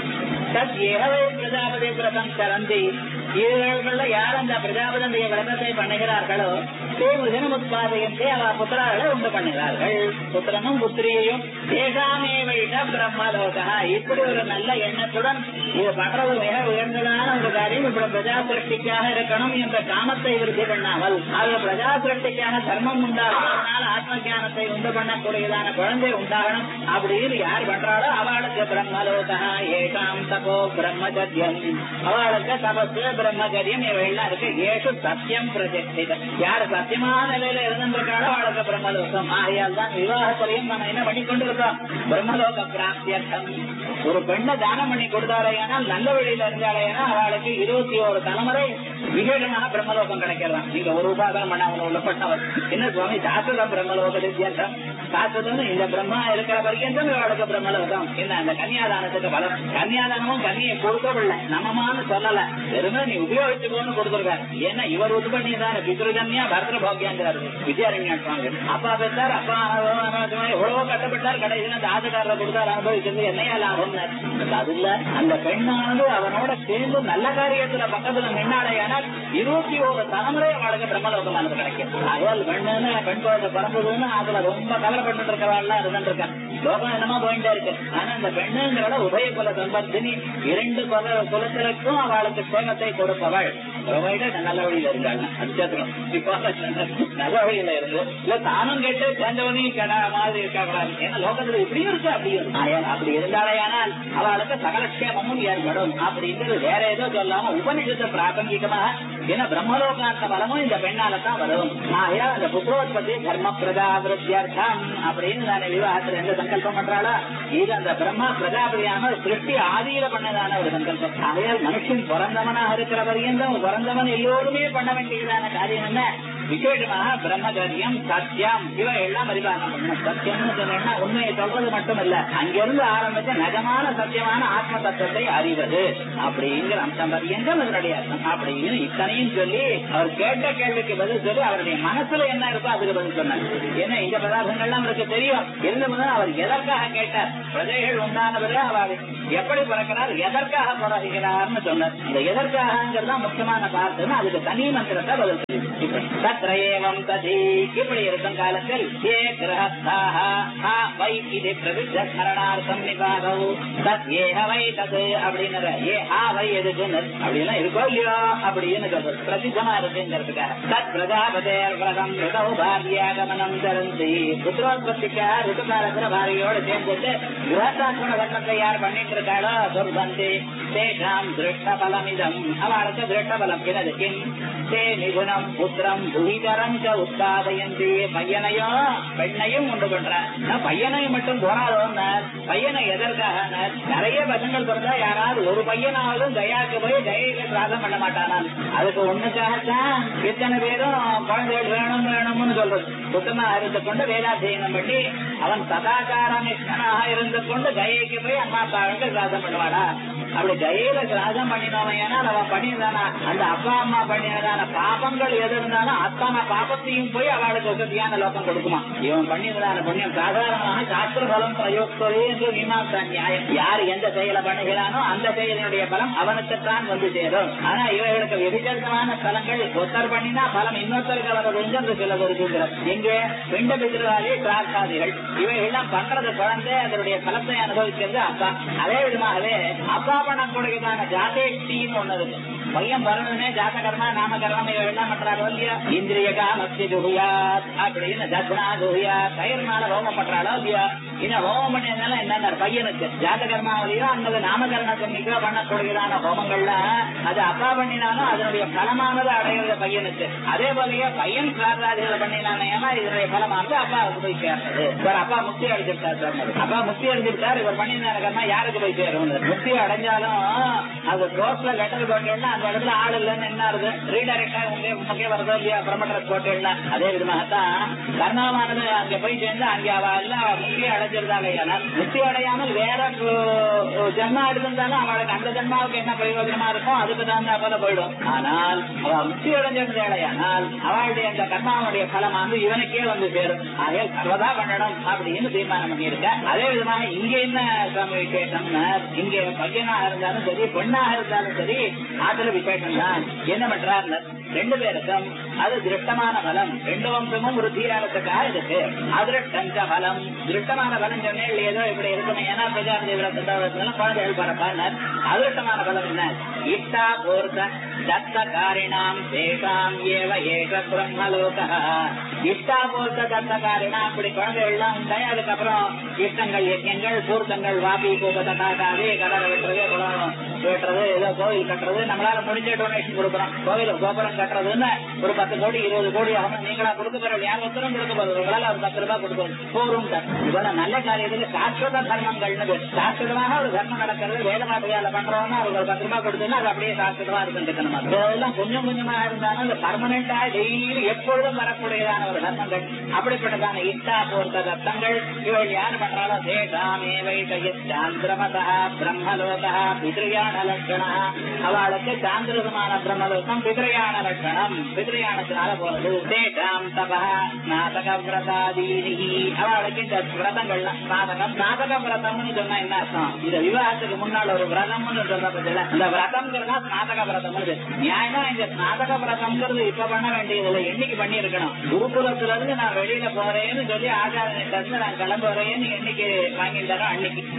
S3: சத்யேகவே பிரஜாபதி விரதம் கரந்தி இவர்கள யார் அந்த பிரஜாபதியுடைய விரதத்தை பண்ணுகிறார்களோ தேமுதனம் உத்பாதையத்தை அவ புத்திரார்களை உண்டு பண்ணுகிறார்கள் புத்திரனும் புத்திரியையும் தேகாமே வைட பிரம்மலோகா இப்படி ஒரு நல்ல எண்ணத்துடன் இது பண்றது மிக உயர்ந்ததான ஒரு காரியம் இப்படி பிரஜா சிருஷ்டிக்காக இருக்கணும் என்ற காமத்தை விருத்தி பண்ணாமல் அது பிரஜா சிருஷ்டிக்காக தர்மம் உண்டாகும் அதனால ஆத்ம ஜானத்தை உண்டு பண்ணக்கூடியதான குழந்தை உண்டாகணும் அப்படின்னு யார் பண்றாளோ அவளுக்கு பிரம்மலோகா ஏகாம் தபோ பிரம்மச்சரியம் அவளுக்கு தபசு பிரம்மச்சரியம் இவையெல்லாம் இருக்கு ஏசு சத்தியம் பிரதிஷ்டிதம் யார் சத்தியமான நிலையில இருந்திருக்காளோ அவளுக்கு பிரம்மலோகம் ஆகையால் தான் விவாகத்திலையும் நம்ம என்ன பண்ணி கொண்டிருக்கோம் பிரம்மலோக பிராப்தியர்த்தம் ஒரு பெண்ணை தானம் பண்ணி கொடுத்தாலேயானால் நல்ல வழியில இருந்தாலேனா அவளுக்கு இருபத்தி ஒரு தலைமுறை விசேஷமான பிரம்மலோகம் கிடைக்கலாம் நீங்க ஒரு உபாதனம் பண்ண அவங்க உள்ள பண்ணவர் என்ன சுவாமி சாஸ்திர பிரம்மலோக வித்தியாசம் சாஸ்திரம் இந்த பிரம்மா இருக்கிற பர்யந்தம் இவளுக்கு பிரம்மலோகம் என்ன அந்த கன்னியாதானத்துக்கு பலம் கன்னியாதானமும் கன்னியை கொடுக்கவில்லை நம்மமான்னு சொல்லல வெறுமே நீ உபயோகிச்சுக்கோன்னு கொடுத்துருக்காரு ஏன்னா இவர் உது பண்ணியதான பித்ருகன்யா பரத போக்கியாங்கிறாரு வித்யாரண்யா சுவாமி அப்பா பெற்றார் அப்பா எவ்வளவோ கட்டப்பட்டார் கடைசியில் அந்த ஆசைக்காரரை கொடுத்தார் அனுபவிக்கிறது என்னையா லாபம் அது இல்ல அந்த பெண்ணானது அவனோட சேர்ந்து நல்ல காரியத்துல பக்கத்துல நின்னாடையானால் இருபத்தி ஒரு தலைமுறை அவளுக்கு பிரம்மலோகமானது கிடைக்கும் அயால் பெண்ணுன்னு பெண் குழந்தை பிறந்ததுன்னு அதுல ரொம்ப கவலைப்பட்டு இருக்கிறவாள்லாம் இருந்துருக்கேன் லோகம் என்னமோ போயிட்டே இருக்கு ஆனா அந்த பெண்ணுங்கிறத உபய குல சம்பத்தினி இரண்டு குல குலத்திற்கும் அவளுக்கு சேமத்தை கொடுப்பவள் நல்ல வழியில இருக்காங்க அச்சத்திரம் இப்போ நல்ல வழியில இருந்து இல்ல தானும் கேட்டு சேர்ந்தவனையும் கெட மாதிரி இருக்கக்கூடாது ஏன்னா லோகத்துல இப்படியும் இருக்கு அப்படியும் இருக்கு. ஆகையால் அப்படி இருந்தாலேயானால் அவளுக்கு சகலக்ஷேமமும் ஏற்படும் அப்படின்றது வேற ஏதோ சொல்லாம உபனிஷத்து பிராபங்கிகமாக ஏன்னா பிரம்மலோகாந்த பலமும் இந்த பெண்ணால தான் வரும் ஆகையா அந்த புத்திரோத்பத்தி தர்ம பிரஜாபிருத்தியர்த்தம் அப்படின்னு நான் விவாகத்துல எந்த சங்கல்பம் பண்றாளோ இது அந்த பிரம்மா பிரஜாபதியான சிருஷ்டி ஆதியில பண்ணதான ஒரு சங்கல்பம் ஆகையால் மனுஷன் பிறந்தவனாக இருக்கிற பரியந்தம் பிறந்தவன் எல்லோருமே பண்ண வேண்டியதான காரியம் என்ன விசேஷமாக பிரம்மச்சரியம் சத்தியம் இவை எல்லாம் பரிபாலனம் பண்ணணும் சத்தியம்னு சொன்னா உண்மையை சொல்றது மட்டும் இல்ல அங்கிருந்து ஆரம்பிச்ச நிஜமான சத்தியமான ஆத்ம தத்துவத்தை அறிவது அப்படிங்கிற அம்சம் பரியங்கம் அதனுடைய அர்த்தம் அப்படின்னு இத்தனையும் சொல்லி அவர் கேட்ட கேள்விக்கு பதில் சொல்லி அவருடைய மனசுல என்ன இருக்கோ அதுக்கு பதில் சொன்னார் ஏன்னா இந்த பதார்த்தங்கள்லாம் அவருக்கு தெரியும் இருந்தபோது அவர் எதற்காக கேட்டார் பிரஜைகள் உண்டானவரே அவர் எப்படி பிறக்கிறார் எதற்காக பிறகுகிறார்னு சொன்னார் இந்த எதற்காகங்கிறது தான் முக்கியமான பார்த்துன்னு அதுக்கு தனி மந்திரத்தை பதில் சொல்லி தத்ர ஏவம் ததி இப்படி இருக்கும் காலத்தில் ஏ கிரகஸ்தாக ஆ வை இது பிரவித்த ஸ்மரணார்த்தம் நிபாதௌ தத் ஏஹ வை தது அப்படின்னு ஏ ஆ வை எதுக்குன்னு அப்படிலாம் இருக்கோ இல்லையோ அப்படின்னு சொல்றது பிரசித்தமா இருக்குங்கிறதுக்காக தத் பிரஜாபதேர் விரதம் ரிதௌ பாரியாகமனம் தரந்தி புத்திரோத்பத்திக்காக ருட்டுகாலத்துல பாரியோடு சேர்ந்துட்டு கிரகசாஸ்திர தர்மத்தை யார் பண்ணிட்டு இருக்காளோ துர்பந்தி தேஷாம் திருஷ்ட பலமிதம் அவளுக்கு திருஷ்ட பலம் என்னது கிம் தே நிகுணம் புத்திரம் புவிதரம் ச உத்தாதயந்தி பையனையும் பெண்ணையும் உண்டு பண்றார் நான் பையனையும் மட்டும் போராதோன்னார் பையனை எதற்காக நிறைய பசங்கள் பிறந்தா யாராவது ஒரு பையனாவது தயாக்கு போய் தயைக்கு பிரார்த்தம் பண்ண மாட்டானான் அதுக்கு ஒண்ணுக்காகத்தான் இத்தனை பேரும் குழந்தைகள் வேணும் வேணும்னு சொல்றது சுத்தமா இருந்து கொண்டு வேதாத்தியனம் பண்ணி அவன் சதாச்சாரனிஷ்டனாக இருந்து கொண்டு தயைக்கு போய் அம்மா அப்பாவுக்கு பிரார்த்தம் பண்ணுவாடா அப்படி தயையில கிராசம் பண்ணினவன் ஏன்னா அவன் பண்ணியிருந்தானா அந்த அப்பா அம்மா பண்ணினதான பாபங்கள் எது இருந்தாலும் அத்தனை பாபத்தையும் போய் அவளுக்கு வசதியான லோகம் கொடுக்குமா இவன் பண்ணியிருந்தான புண்ணியம் சாதாரணமாக சாஸ்திர பலம் பிரயோக்தே என்று மீமாசா நியாயம் யார் எந்த செயலை பண்ணுகிறானோ அந்த செயலினுடைய பலம் அவனுக்குத்தான் வந்து சேரும் ஆனா இவர்களுக்கு விபச்சரிதமான ஸ்தலங்கள் ஒருத்தர் பண்ணினா பலம் இன்னொருத்தருக்கு வரதுங்க என்று சில இருக்குங்கிறது இங்கே பிண்ட பித்திருவாதி பிரார்த்தாதிகள் இவைகள்லாம் பண்றது குழந்தை அதனுடைய பலத்தை அனுபவிக்கிறது அப்பா அதே விதமாகவே அப்பா பண்ணக்கூடியதான ஜாதேஷ்டின்னு ஒண்ணு இருக்கு பையன் பிறந்ததுனே ஜாதகர்மா நாமகர்மம் இவையெல்லாம் பண்றாரோ இல்லையா இந்திரிய காமஸ்தி துகுயாத் அப்படின்னு தத்னா துகுயாத் கயிறுனால ஹோமம் பண்றாளோ இல்லையா இந்த ஹோமம் பண்ணியதுனால என்னென்ன பையனுக்கு ஜாதகர்மாவிலையோ அல்லது நாமகரணத்துக்கோ பண்ணக்கூடியதான ஹோமங்கள்ல அது அப்பா பண்ணினாலும் அதனுடைய பலமானது அடைகிறது பையனுக்கு அதே போலயே பையன் பிரார்த்தாதிகளை பண்ணினானே இதனுடைய பலமானது அப்பாவுக்கு போய் சேர்ந்தது இவர் அப்பா முக்தி அடைஞ்சிருக்காரு சொன்னது அப்பா முக்தி அடைஞ்சிருக்காரு இவர் பண்ணினாரு கர்மா யாருக்கு போய் சேரும் முக்தி அடைஞ்சாலும் அது ரோட்ல லெட்டர் போட்டேன்னா அந்த இடத்துல ஆள் இல்லைன்னு என்ன இருக்கு ரீடைரக்டா உங்க உங்களுக்கே வருதோ இல்லையா பிரமட்டர் போட்டேன்னா அதே விதமாகத்தான் கர்மாவானது அங்க போய் சேர்ந்து அங்க அவ எல்லாம் முக்தி அடைஞ்சிருந்தாங்க ஏன்னா முக்தி அடையாமல் வேற ஒரு ஜென்மா எடுத்திருந்தாலும் அவளுக்கு அந்த ஜென்மாவுக்கு என்ன பிரயோஜனமா இருக்கும் அதுக்கு தகுந்த போல போயிடும் ஆனால் அவ முக்தி அடைஞ்சிருந்தாலேயானால் அவளுடைய அந்த கர்மாவுடைய பலம் வந்து இவனுக்கே வந்து சேரும் ஆகையால் சர்வதா பண்ணணும் அப்படின்னு தீர்மானம் பண்ணியிருக்க அதே விதமாக இங்க என்ன சுவாமி விசேஷம்னா இங்க பையனாக இருந்தாலும் சரி பெண்ணாக இருந்தாலும் சரி அதுல விசேஷம் தான் என்ன பண்றார் ரெண்டு பேருக்கும் அது திருஷ்டமான பலம் ரெண்டு வம்சமும் ஒரு தீராளத்துக்காக இருக்கு அதிருஷ்டஞ்ச பலம் திருஷ்டமான பலம் சொன்னேன் ஏதோ இப்படி இருக்குமே ஏன்னா பிரஜாபதி விளக்கத்தாவதுல குழந்தைகள் பரப்பார் அதிருஷ்டமான பலம் என்ன இஷ்டா பூர்த்த தத்த காரிணாம் தேசாம் ஏவ ஏக பிரம்மலோக இஷ்டா பூர்த்த தத்த காரிணா அப்படி குழந்தைகள் எல்லாம் உண்டு அதுக்கப்புறம் இஷ்டங்கள் யஜ்யங்கள் பூர்த்தங்கள் வாபி கூபத்தாக்காது கடலை வெட்டுறது குளம் வெட்டுறது ஏதோ கோவில் கட்டுறது நம்மளால முடிஞ்ச டொனேஷன் கொடுக்குறோம் கோவில் கோபுரம் கட்டுறதுன்னு ஒரு பத்து கோடி இருபது கோடி ஆகும் நீங்களா கொடுக்க போற யார் ஒருத்தரும் கொடுக்க போறது உங்களால ஒரு பத்து ரூபாய் கொடுக்கணும் போரும் இவ்வளவு நல்ல காரியத்துல சாஸ்வத தர்மங்கள்னு சாஸ்வதமாக ஒரு தர்மம் நடக்கிறது வேத மாட்டையால பண்றோம்னா அவங்க ஒரு பத்து ரூபாய் கொடுத்தோம்னா அது அப்படியே சாஸ்வதமா இருக்கு நம்ம இதெல்லாம் கொஞ்சம் கொஞ்சமா இருந்தாலும் அந்த பர்மனண்டா டெய்லி எப்பொழுதும் வரக்கூடியதான ஒரு தர்மங்கள் அப்படிப்பட்டதான இஷ்டா போர்த்த தத்தங்கள் இவள் யார் பண்றாலும் தேசாமே வைஷயச்சாந்திரமதா பிரம்மலோகா பிதிரியான லட்சணா அவளுக்கு சாந்திரமான பிரம்மலோகம் பிதிரையான லட்சணம் பிதிரையானத்தினால போறது தேசாம் தபா நாதக விரதாதீனி அவளுக்கு இந்த விரதங்கள்லாம் நாதகம் நாதக விரதம்னு சொன்னா என்ன அர்த்தம் இந்த விவாகத்துக்கு முன்னாள் ஒரு விரதம்னு சொல்ற பத்தில இந்த விரதம்ங்கிறதா ஸ்நாதக விரதம் நியாயமா இந்த ஸ்நாதக விரதம்ங்கிறது இப்ப பண்ண வேண்டியது இல்லை என்னைக்கு பண்ணி இருக்கணும் குருகுலத்துல இருந்து நான் வெளியில போறேன்னு சொல்லி ஆச்சாரன்கிட்ட இருந்து நான் கிளம்புறேன்னு என்னைக்கு வாங்கிட்டாரோ அன்னைக்கு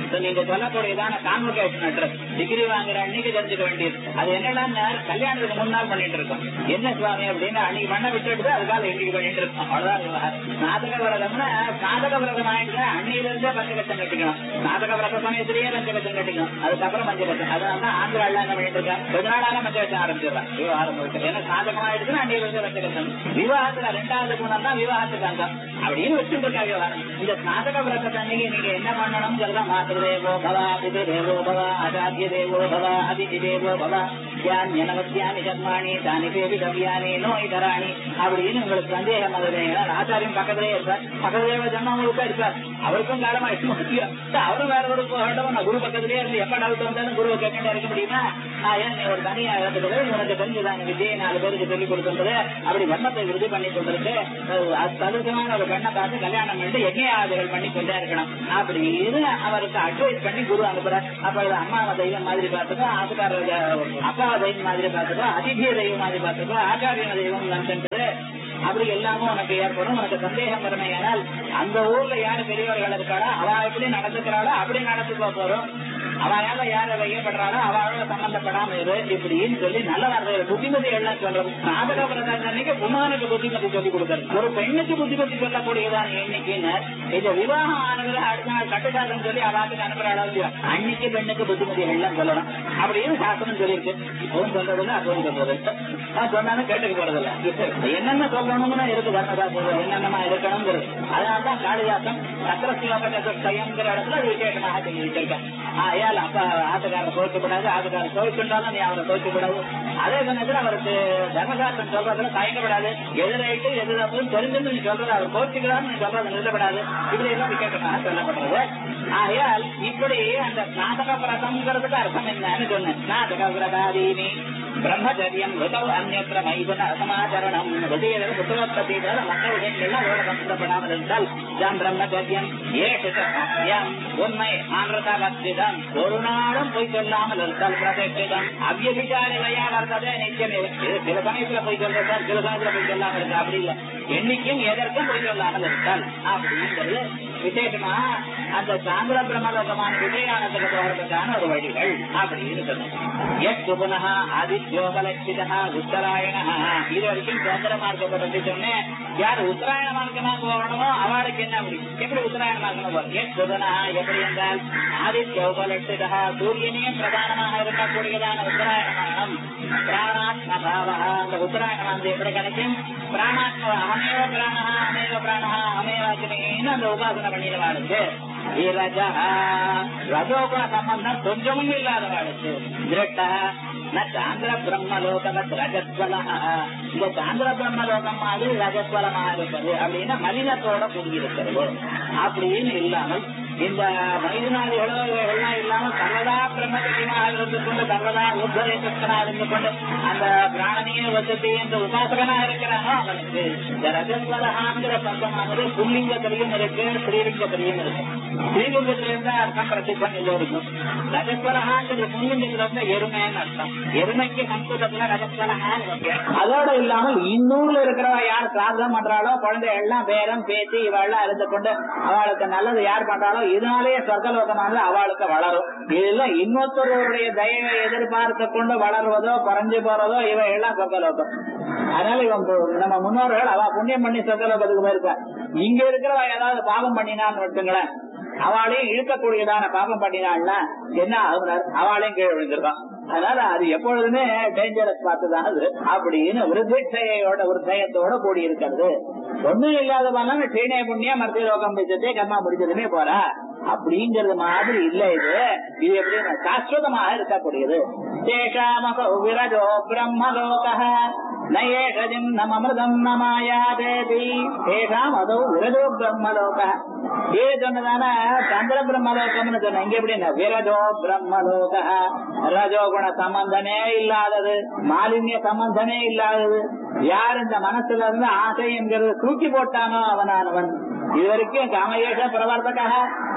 S3: So, நீங்க சொல்லக்கூடியதான கான்வொகேஷன் அட்ரஸ் டிகிரி வாங்குற அன்னைக்கு தெரிஞ்சுக்க வேண்டியது அது என்னன்னா கல்யாணத்துக்கு முன்னாள் பண்ணிட்டு இருக்கோம் என்ன சுவாமி அப்படின்னு அன்னைக்கு பண்ண விட்டுட்டு அதுக்காக இன்னைக்கு பண்ணிட்டு இருக்கோம் அவ்வளவுதான் விவகாரம். நாதக விரதம்னா சாதக விரதம் ஆயிட்டு அன்னையில இருந்தே பஞ்சகட்சம் கட்டிக்கணும் நாதக விரத சமயத்திலேயே பஞ்சகட்சம் கட்டிக்கணும் அதுக்கப்புறம் பஞ்சகட்சம் அதனால தான் ஆந்திரால என்ன பண்ணிட்டு இருக்கா கொஞ்ச நாளாக பஞ்சகட்சம் ஆரம்பிச்சிடலாம் விவகாரம் முழுக்க. ஏன்னா சாதகமாயிடுச்சுன்னா அன்னையில இருந்தே பஞ்சகட்சம் விவாகத்துல ரெண்டாவது குணம் தான் விவாகத்துக்கு அங்கம் அப்படின்னு வச்சுட்டு இருக்கா விவகாரம் இந்த ஸ்நாதக விரதத்தை அன்னைக்கு நீங்க என்ன பண்ணணும்ங்கிறத மாதேவோ பவ பிது தேவோ பவ ஆச்சாரிய தேவோ பவ அதிதி தேவோ பவ தியானவத்தியானி கர்மாணி தானி தேவிதவியானி நோய் தராணி அப்படின்னு உங்களுக்கு சந்தேகம் வருது ஏன்னா ஆச்சாரியம் பக்கத்திலே இருப்பார் பக்கத்திலே ஜன்மங்களுக்கு இருப்பார் அவருக்கும் காலமா முக்கியம் அவரும் வேற ஒரு வேண்டும் நான் குரு பக்கத்திலே இருந்து எப்ப டவுட் வந்தாலும் குருவை கேட்டு இருக்க முடியுமா ஆஹ் ஏன் நீ ஒரு தனியா இருக்கிறது உனக்கு தெரிஞ்சுதாங்க விஜய் நாலு பேருக்கு சொல்லி கொடுத்துருந்தது அப்படி தர்மத்தை விருதி பண்ணி கொண்டிருக்கு ததுக்கமான ஒரு பெண்ணை பார்த்து கல்யாணம் பண்ணிட்டு யஜ்யாதிகள் பண்ணி கொண்டே இருக்கணும் அப்படின்னு அவருக்கு அட்வைஸ் பண்ணி குரு அனுப்புறார் அப்பொழுது அம்மாவை தெய்வம் மாதிரி பார்த்துக்கோ ஆத்துக்கார அப்பாவை தெய்வம் மாதிரி பார்த்துக்கோ அதிதிய தெய்வம் மாதிரி பார்த்துக்கோ ஆச்சாரிய தெய்வம் நினைச்சுட்டு அப்படி எல்லாமும் உனக்கு ஏற்படும் உனக்கு சந்தேகம் வறுமையானால் அந்த ஊர்ல யாரு பெரியவர்கள் இருக்காளோ அவ எப்படி நடந்துக்கிறாளோ அப்படி நடந்துக்க போறோம் அவளால யார வைக்கப்படுறாளோ அவளோட சம்பந்தப்படாம இரு இப்படின்னு சொல்லி நல்ல வார்த்தை புத்திமதி எல்லாம் சொல்றது நாடக பிரதானிக்கு குமாரனுக்கு புத்திமதி சொல்லி கொடுக்கறது ஒரு பெண்ணுக்கு புத்திமதி சொல்லக்கூடியதான் எண்ணிக்கைன்னு இது விவாகம் ஆனதுல அடுத்த நாள் கட்டுக்காரன் சொல்லி அவாத்துக்கு அனுப்புறாளோ இல்லையோ அன்னைக்கு பெண்ணுக்கு புத்திமதி எல்லாம் சொல்லணும் அப்படின்னு சாஸ்திரம் சொல்லியிருக்கு இப்பவும் சொல்றதில்ல அப்பவும் சொல்றது நான் சொன்னாலும் கேட்டுக்க போறதில்ல என்னென்ன சொல்லணும்னு இருக்கு தர்மசாஸ்திரம் என்னென்னமா இருக்கணுங்கிறது அதனாலதான் காளிதாசன் சக்கரஸ்லோகத்தைங்கிற இடத்துல விசேஷமாக சொல்லி வச்சிருக்கேன் ஆயால் அப்ப ஆட்டுக்காரன் துவைக்கப்படாது ஆட்டுக்காரன் துவைச்சுட்டாலும் நீ அவரை துவைக்கப்படாது அதே சமயத்துல அவருக்கு தர்மசாஸ்திரம் சொல்றதுல தயக்கப்படாது எது ரைட்டு எது தப்புன்னு தெரிஞ்சுன்னு நீ சொல்றது அவர் கோச்சுக்கிறான்னு நீ சொல்றது நிறுத்தப்படாது இப்படி எல்லாம் விசேஷமாக சொல்லப்படுறது ஆகையால் இப்படி அந்த ஸ்நாதக பிரதம்ங்கிறதுக்கு அர்த்தம் என்னன்னு சொன்னேன் ஸ்நாதக பிரதாதீனி பிரம்மச்சரியம் ரிதௌ அந்நத்திர மைதுன சமாச்சரணம் ஹிருதய புத்தகப்பதீதர மற்ற விஷயங்கள்லாம் அதோட சம்பந்தப்படாமல் இருந்தால் ஜாம் பிரம்மச்சரியம் ஏஷு சத்தியம் உண்மை ஆனதா வர்த்திதம் ஒரு நாளும் போய் சொல்லாமல் இருந்தால் பிரதிஷ்டிதம் அவ்யபிச்சாரிலையா வர்த்ததே நிச்சயமே இது சில சமயத்துல போய் சொல்றது சார் சில சமயத்துல போய் சொல்லாமல் இருக்கு அப்படி இல்லை என்னைக்கும் எதற்கும் போய் சொல்லாமல் இருந்தால் அப்படிங்கிறது விசேஷமா அந்த சாந்திர பிரம்மலோகமான விஜயானத்துக்கு போகிறதுக்கான ஒரு வழிகள் அப்படின்னு சொன்னோம் எட்டு புனக ஆதித்யோகலட்சிதா உத்தராயண இது வரைக்கும் சந்திர மார்க்கத்தை பற்றி சொன்னேன் யார் உத்தராயண மார்க்கமா போகணுமோ அவளுக்கு என்ன அப்படி எப்படி உத்தராயண மார்க்கமா போறோம் எட்டு புனக எப்படி என்றால் ஆதித்யோகலட்சிதா சூரியனே பிரதானமாக இருக்கக்கூடியதான உத்தராயணமானம் பிராணாத்மபாவ அந்த உத்தராயணம் எப்படி கிடைக்கும் பிராணாத்ம அமேவ பிராணா அமேவ பிராணா அமேவ அக்னின்னு அந்த உபாசனை பண்ணிடுவாளுக்கு ரஜோகுண சம்பந்தம் கொஞ்சமும் இல்லாதவாளுக்கு திருட்ட சாந்திர பிரம்மலோகம் ரஜஸ்வலா இந்த சாந்திர பிரம்மலோகம் மாதிரி ரஜஸ்வலமாக இருப்பது அப்படின்னா மலினத்தோட கூடியிருக்கிறது அப்படின்னு இல்லாமல் இந்த மைதுனாதிகளோ எல்லாம் இல்லாமல் சர்வதா பிரம்மச்சரியமாக இருந்து கொண்டு சர்வதா உத்தரேசனா இருந்து கொண்டு அந்த பிராணனையே வசதி இந்த உபாசகனா இருக்கிறானோ அவனுக்கு இந்த ரஜஸ்வலகாங்கிற சப்தமானது புல்லிங்கத்திலையும் இருக்கு ஸ்ரீலிங்கத்திலையும் இருக்கு ஸ்ரீலிங்கத்தில இருந்தா அர்த்தம் பிரசித்தம் எல்லோருக்கும் ரஜஸ்வலகாங்கிறது புல்லிங்கத்துல இருந்தா எருமைன்னு அர்த்தம் எருமைக்கு சம்ஸ்கிருதத்துல ரஜஸ்வலகான்னு அதோட இல்லாமல் இன்னூர்ல இருக்கிறவ யார் பிரார்த்தம் பண்றாளோ குழந்தை எல்லாம் பேரம் பேச்சு இவெல்லாம் இருந்து கொண்டு அவளுக்கு நல்லது யார் பண்றாளோ இதனாலேயே சொர்க்கலோகமானது அவளுக்கு வளரும் இதெல்லாம் இன்னொருத்தருடைய தயவை எதிர்பார்த்து கொண்டு வளர்வதோ குறைஞ்சு போறதோ இவ எல்லாம் சொர்க்கலோகம் அதனால இவன் நம்ம முன்னோர்கள் அவ புண்ணியம் பண்ணி சொர்க்கலோகத்துக்கு போயிருக்கா இங்க இருக்கிறவ ஏதாவது பாவம் பண்ணினான்னு வச்சுங்களேன் அவளையும் இழுக்கக்கூடியதான பாவம் பண்ணினாள்னா என்ன ஆகுனார் அவளையும் கீழே விழுந்திருக்கான் அதனால அது எப்பொழுதுமே டேஞ்சரஸ் பார்த்துதான் அது அப்படின்னு விருத்தியோட ஒரு தயத்தோட கூடி இருக்கிறது ஒண்ணும் இல்லாதவன சீனே புண்ணிய மத்திய லோகம் பிடிச்சதே கர்மா பிடிச்சதுமே போறா அப்படிங்கிறது மாதிரி இல்ல இது இது எப்படி சாஸ்வதமாக இருக்கக்கூடியது சேஷாமசோ விரஜோ பிரம்மலோக நயேஷஜிம் நமமிருதம் நமாயாதேதி சேஷாம் அதோ விரஜோ பிரம்மலோக ஏ சொன்னதான சந்திர பிரம்மலோகம்னு சொன்ன இங்க எப்படின்னா விரஜோ பிரம்மலோக ரஜோகுண சம்பந்தமே இல்லாதது மாலின்ய சம்பந்தமே இல்லாதது யார் இந்த மனசுல இருந்து ஆசை என்கிறது தூக்கி போட்டானோ அவனானவன் இது வரைக்கும் காமயேஷ பிரவர்த்தக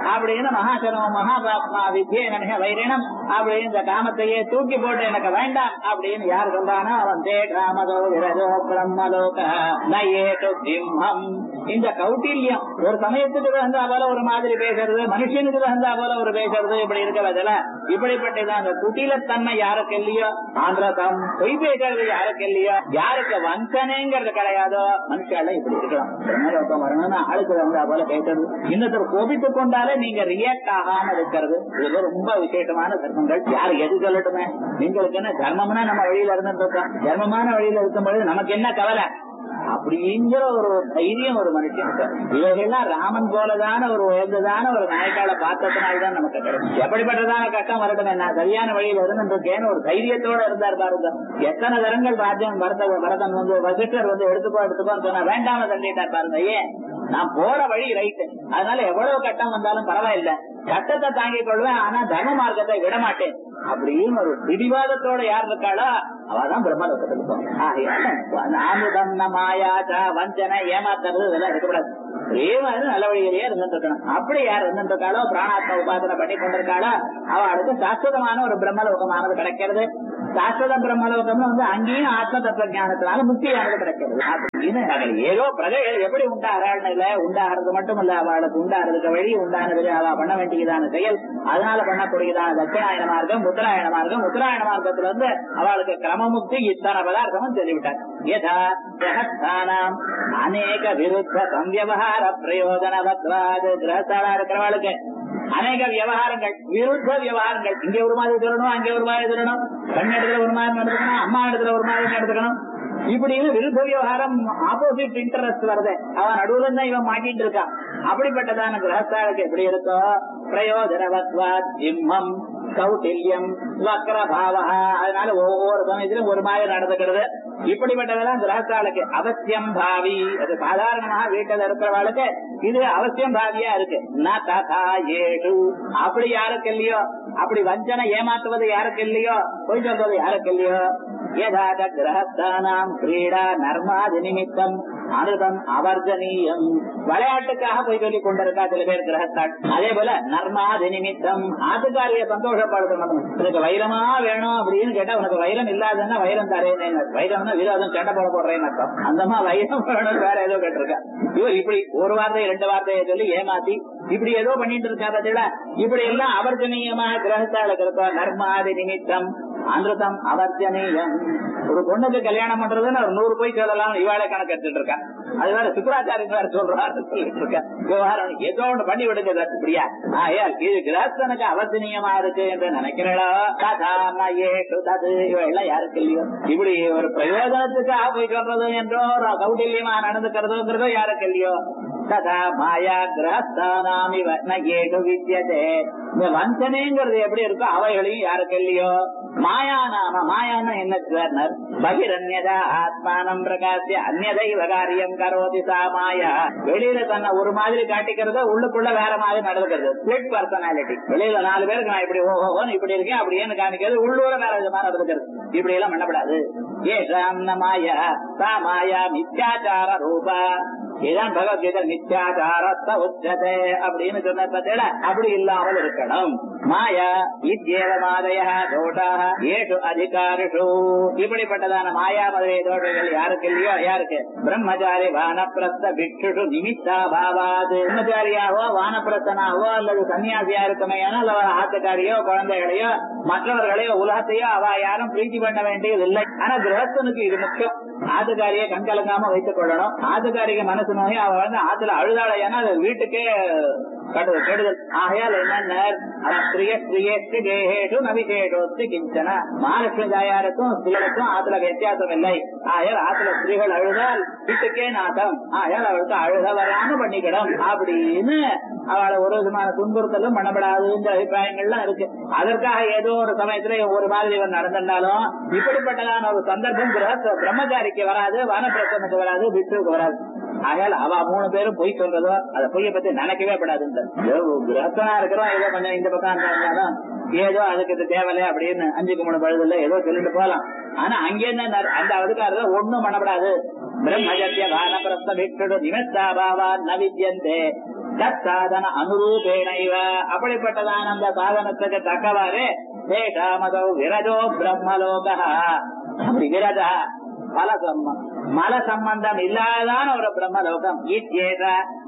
S3: அப்படின்னு மகாசனம் மகாபாப்மா வித்யே நமக வைரினம் அப்படின்னு இந்த காமத்தையே தூக்கி போட்டு எனக்கு வேண்டாம் அப்படின்னு யார் சொல்றானோ அவன் தே காமதோ விரதோ பிரம்மலோக நயேட்டு சிம்மம் இந்த கௌட்டில்யம் ஒரு சமயத்துக்கு தகுந்தா போல ஒரு மாதிரி பேசுறது மனுஷனுக்கு தகுந்தா போல ஒரு பேசுறது இப்படி இருக்க பதில இப்படிப்பட்டது அந்த குட்டிலத்தன்மை யாருக்கு இல்லையோ ஆந்திரதம் பொய் பேசுறது யாருக்கு இல்லையோ யாருக்கு வஞ்சனைங்கிறது கிடையாதோ மனுஷால இப்படி இருக்கலாம் பிரம்மலோகம் வரணும்னு ஆளுக்கு தகுந்தா போல பேசுறது இன்னொருத்தர் கோபித்துக் கொண்டாலே நீங்க ரியாக்ட் ஆகாம இருக்கிறது இது ரொம்ப விசேஷமான தர்மங்கள் யார் எது சொல்லட்டுமே எங்களுக்கு என்ன தர்மம்னா நம்ம வழியில இருந்துட்டு இருக்கோம் தர்மமான வழியில இருக்கும்போது நமக்கு என்ன கவலை அப்படிங்கிற ஒரு தைரியம் ஒரு மனுஷனுக்கு இவைகள்லாம் ராமன் போலதான ஒரு உயர்ந்ததான ஒரு நாயக்கால பார்த்ததுனால்தான் நமக்கு கிடைக்கும் எப்படிப்பட்டதான கஷ்டம் வரட்டும் நான் சரியான வழியில இருந்துருக்கேன்னு ஒரு தைரியத்தோட இருந்தார் பாருங்க எத்தனை தரங்கள் ராஜ்யம் பரத பரதன் வந்து வசிஷ்டர் வந்து எடுத்துக்கோ எடுத்துக்கோன்னு சொன்னா வேண்டாம தள்ளிட்டார் பாருங்க ஏன் நான் போற வழி ரைட்டு அதனால எவ்வளவு கட்டம் வந்தாலும் பரவாயில்ல கட்டத்தை தாங்கிக் கொள்வேன் ஆனா தர்ம மார்க்கத்தை விட மாட்டேன் அப்படின்னு ஒரு பிடிவாதத்தோட யார் இருக்காளோ அவதான் பிரம்மலோகத்துக்கு போவாங்க ஆகையால நாமுதம் மாயாச்சா வஞ்சனை ஏமாத்துறது இதெல்லாம் இருக்கக்கூடாது ஒரே மாதிரி நல்ல வழியிலேயே இருந்துட்டு இருக்கணும் அப்படி யார் இருந்துட்டு இருக்காளோ பிராணாத்ம உபாசனை பண்ணி கொண்டிருக்காளோ அவளுக்கு சாஸ்வதமான ஒரு பிரம்மலோகமானது கிடைக்கிறது சாஸ்வத பிரம்மலோகம்னு வந்து அங்கேயும் ஆத்ம தத்துவ ஞானத்தினால முக்தியானது கிடைக்கிறது அப்படின்னு அதில் ஏதோ பிரஜைகள் எப்படி உண்டாகிறாள்னு இல்ல உண்டாகிறது மட்டும் இல்ல அவளுக்கு உண்டாகிறதுக்கு வழி உண்டானது அவ பண்ண வேண்டியதான செயல் அதனால பண்ணக்கூடியதான தட்சிணாயன மார்க்கம் உத்தராயண மார்க்கம் உத்தராயண மார்க்கத்துல வந்து அவளுக்கு கிரமமுக்தி இத்தனை பதார்த்தமும் சொல்லிவிட்டார் யதா கிரகஸ்தானாம் அநேக விருத்த சம்வியவகார பிரயோஜனவத்வாது கிரகஸ்தானா இருக்கிறவளுக்கு அநேக விவகாரங்கள் விருத்த விவகாரங்கள் இங்க ஒரு மாதிரி சொல்லணும் அங்க ஒரு மாதிரி சொல்லணும் கண் இடத்துல ஒரு மாதிரி நடந்துக்கணும் அம்மா இடத்துல ஒரு மாதிரி நடந்துக்கணும் இப்படின்னு விருத்த விவகாரம் ஆப்போசிட் இன்டரஸ்ட் வருது அவன் நடுவுல தான் இவன் மாட்டிட்டு இருக்கான் அப்படிப்பட்டதான கிரகஸ்தாளுக்கு எப்படி இருக்கோ பிரயோஜனவத்வா ஜிம்மம் கௌட்டில்யம் வக்ர பாவா அதனால ஒவ்வொரு சமயத்திலும் ஒரு மாதிரி நடந்துக்கிறது இப்படிப்பட்டதெல்லாம் கிரகஸ்தாளுக்கு அவசியம் பாவி அது சாதாரணமாக வீட்டில் இருக்கிறவாளுக்கு இது அவசியம் பாவியா இருக்கு ந ததா ஏடு அப்படி யாருக்கு இல்லையோ அப்படி வஞ்சனை ஏமாத்துவது யாருக்கு இல்லையோ பொய் சொல்றது யாருக்கு இல்லையோ யதாக கிரகஸ்தானாம் கிரீடா நர்மாதி நிமித்தம் அனுதம் அவர்ஜனீயம் விளையாட்டுக்காக போய் சொல்லிக் கொண்டிருக்கா சில பேர் கிரகஸ்தான் அதே போல நர்மாதி நிமித்தம் ஆத்துக்காரிய சந்தோஷப்படுத்தணும் உனக்கு வைரமா வேணும் அப்படின்னு கேட்டா உனக்கு வைரம் இல்லாதன்னா வைரம் தரேன்னு வைரம்னா விரோதம் சண்டை போட போடுறேன்னு அர்த்தம் அந்தமா வைரம் வேணும் வேற ஏதோ கேட்டிருக்கா இவர் இப்படி ஒரு வார்த்தை ரெண்டு வார்த்தையை சொல்லி ஏமாத்தி இப்படி ஏதோ பண்ணிட்டு இருக்கா பார்த்தீங்களா இப்படி எல்லாம் அவர்ஜனீயமாக கிரகத்தாளுக்கு இருக்கோம் நர்மாதி நிமித்தம் அமிர்தம் அவர்ஜனீயம் ஒரு பொண்ணுக்கு கல்யாணம் பண்றதுன்னு ஒரு நூறு போய் சொல்லலாம் இவாளே கணக்கு எடுத்துட்டு இருக்கா அது வேற சுக்கராச்சாரியன் வேற சொல்றாரு சொல்லிட்டு இருக்க விவகாரம் ஏதோ ஒண்ணு பண்ணி விடுங்க இப்படியா ஆயால் இது கிரகஸ்தனுக்கு அவர்ஜனீயமா இருக்கு என்று நினைக்கிறீங்களோ கதா ஏட்டு தது இவெல்லாம் யாருக்கு இல்லையோ இப்படி ஒரு பிரயோஜனத்துக்காக போய் சொல்றது என்றோ ஒரு கௌட்டில்யமா நடந்துக்கிறதுங்கிறதோ யாருக்கு இல்லையோ ததா மாயா கிரகஸ்தானாம் இவ நகேடு வித்தியதே இந்த வஞ்சனைங்கிறது எப்படி இருக்கோ அவைகளையும் யாருக்கு இல்லையோ மாயா நாம மாயானா என்ன சேர்னர் பகிரண்யதா ஆத்மானம் பிரகாசிய அந்நதைவ காரியம் கரோதி சா மாயா வெளியில தன்னை ஒரு மாதிரி காட்டிக்கிறத உள்ளுக்குள்ள வேற மாதிரி நடந்துக்கிறது ஸ்பிளிட் பர்சனாலிட்டி வெளியில நாலு பேருக்கு நான் இப்படி ஓஹோன்னு இப்படி இருக்கேன் அப்படின்னு காமிக்கிறது உள்ளூர வேற விதமா நடந்துக்கிறது இப்படி எல்லாம் பண்ணப்படாது ஏஷாம் ந மாயா சா மாயா மித்யாச்சார ரூபா இதான் பகவத்கீதை நித்யாச்சாரத்த உச்சதே அப்படின்னு சொன்ன பார்த்தீங்களா அப்படி இல்லாமல் இருக்கணும் மாயா இத்தியேவ மாதய தோஷாக ஏஷு அதிகாரிஷு இப்படிப்பட்டதான மாயா முதலிய தோஷங்கள் யாருக்கு இல்லையோ யாருக்கு பிரம்மச்சாரி வானப்பிரஸ்த பிக்ஷுஷு நிமித்தா பாவாது பிரம்மச்சாரியாவோ வானப்பிரஸ்தனாவோ அல்லது சன்னியாசியா இருக்குமே ஆனால் அவர் ஆத்துக்காரியோ குழந்தைகளையோ மற்றவர்களையோ உலகத்தையோ அவ யாரும் பிரீத்தி பண்ண வேண்டியதில்லை ஆனா கிரகஸ்தனுக்கு இது முக்கியம் ஆத்துக்காரியை கண்கலங்காம வைத்துக் கொள்ளணும் ஆத்துக்காரிக்கு மனசு நோய் அவ வந்து ஆத்துல அழுதாளையானா அது வீட்டுக்கே கெடுதல் கெடுதல் ஆகையால் என்னென்ன ஸ்திரிய ஸ்திரியேஷ்டு தேகேஷு நவிசேஷோஸ்து கிஞ்சன மகாலட்சுமி தாயாருக்கும் ஸ்திரீகளுக்கும் ஆத்துல வித்தியாசம் இல்லை ஆகையால் ஆத்துல ஸ்திரீகள் அழுதால் வீட்டுக்கே நாட்டம் ஆகையால் அவளுக்கு அழுத வராம பண்ணிக்கிடும் அப்படின்னு அவளை ஒரு விதமான துன்புறுத்தலும் பண்ணப்படாதுன்ற அபிப்பிராயங்கள்லாம் இருக்கு அதற்காக ஏதோ ஒரு சமயத்துல ஒரு மாதிரி இவன் நடந்திருந்தாலும் இப்படிப்பட்டதான ஒரு சந்தர்ப்பம் கிரக பிரம்மச்சாரிக்கு வராது வனப்பிரசனுக்கு வராது விஷ்ணுக்கு வராது ஆகையால் அவ மூணு பேரும் பொய் சொல்றதோ அத பொய்ய பத்தி நினைக்கவே படாது கிரகத்தனா இருக்கிறோம் ஏதோ கொஞ்சம் இந்த பக்கம் இருந்தாலும் ஏதோ அதுக்கு இது தேவையில்லை அப்படின்னு அஞ்சுக்கு மூணு பழுதுல ஏதோ சொல்லிட்டு போகலாம் ஆனா அங்கே என்ன அந்த அதுக்காரத ஒண்ணும் பண்ணப்படாது பிரம்மஜத்திய வானப்பிரஸ்த விட்டு நிமித்தாபாவா நவித்யந்தே தத் சாதன அனுரூபேணைவ அப்படிப்பட்டதான அந்த சாதனத்துக்கு தக்கவாறு தேஷாமதோ விரஜோ பிரம்மலோக அப்படி விரதா பல சம்ம மல சம்பந்தம் இல்லாதான ஒரு பிரம்மலோகம் இத்யேத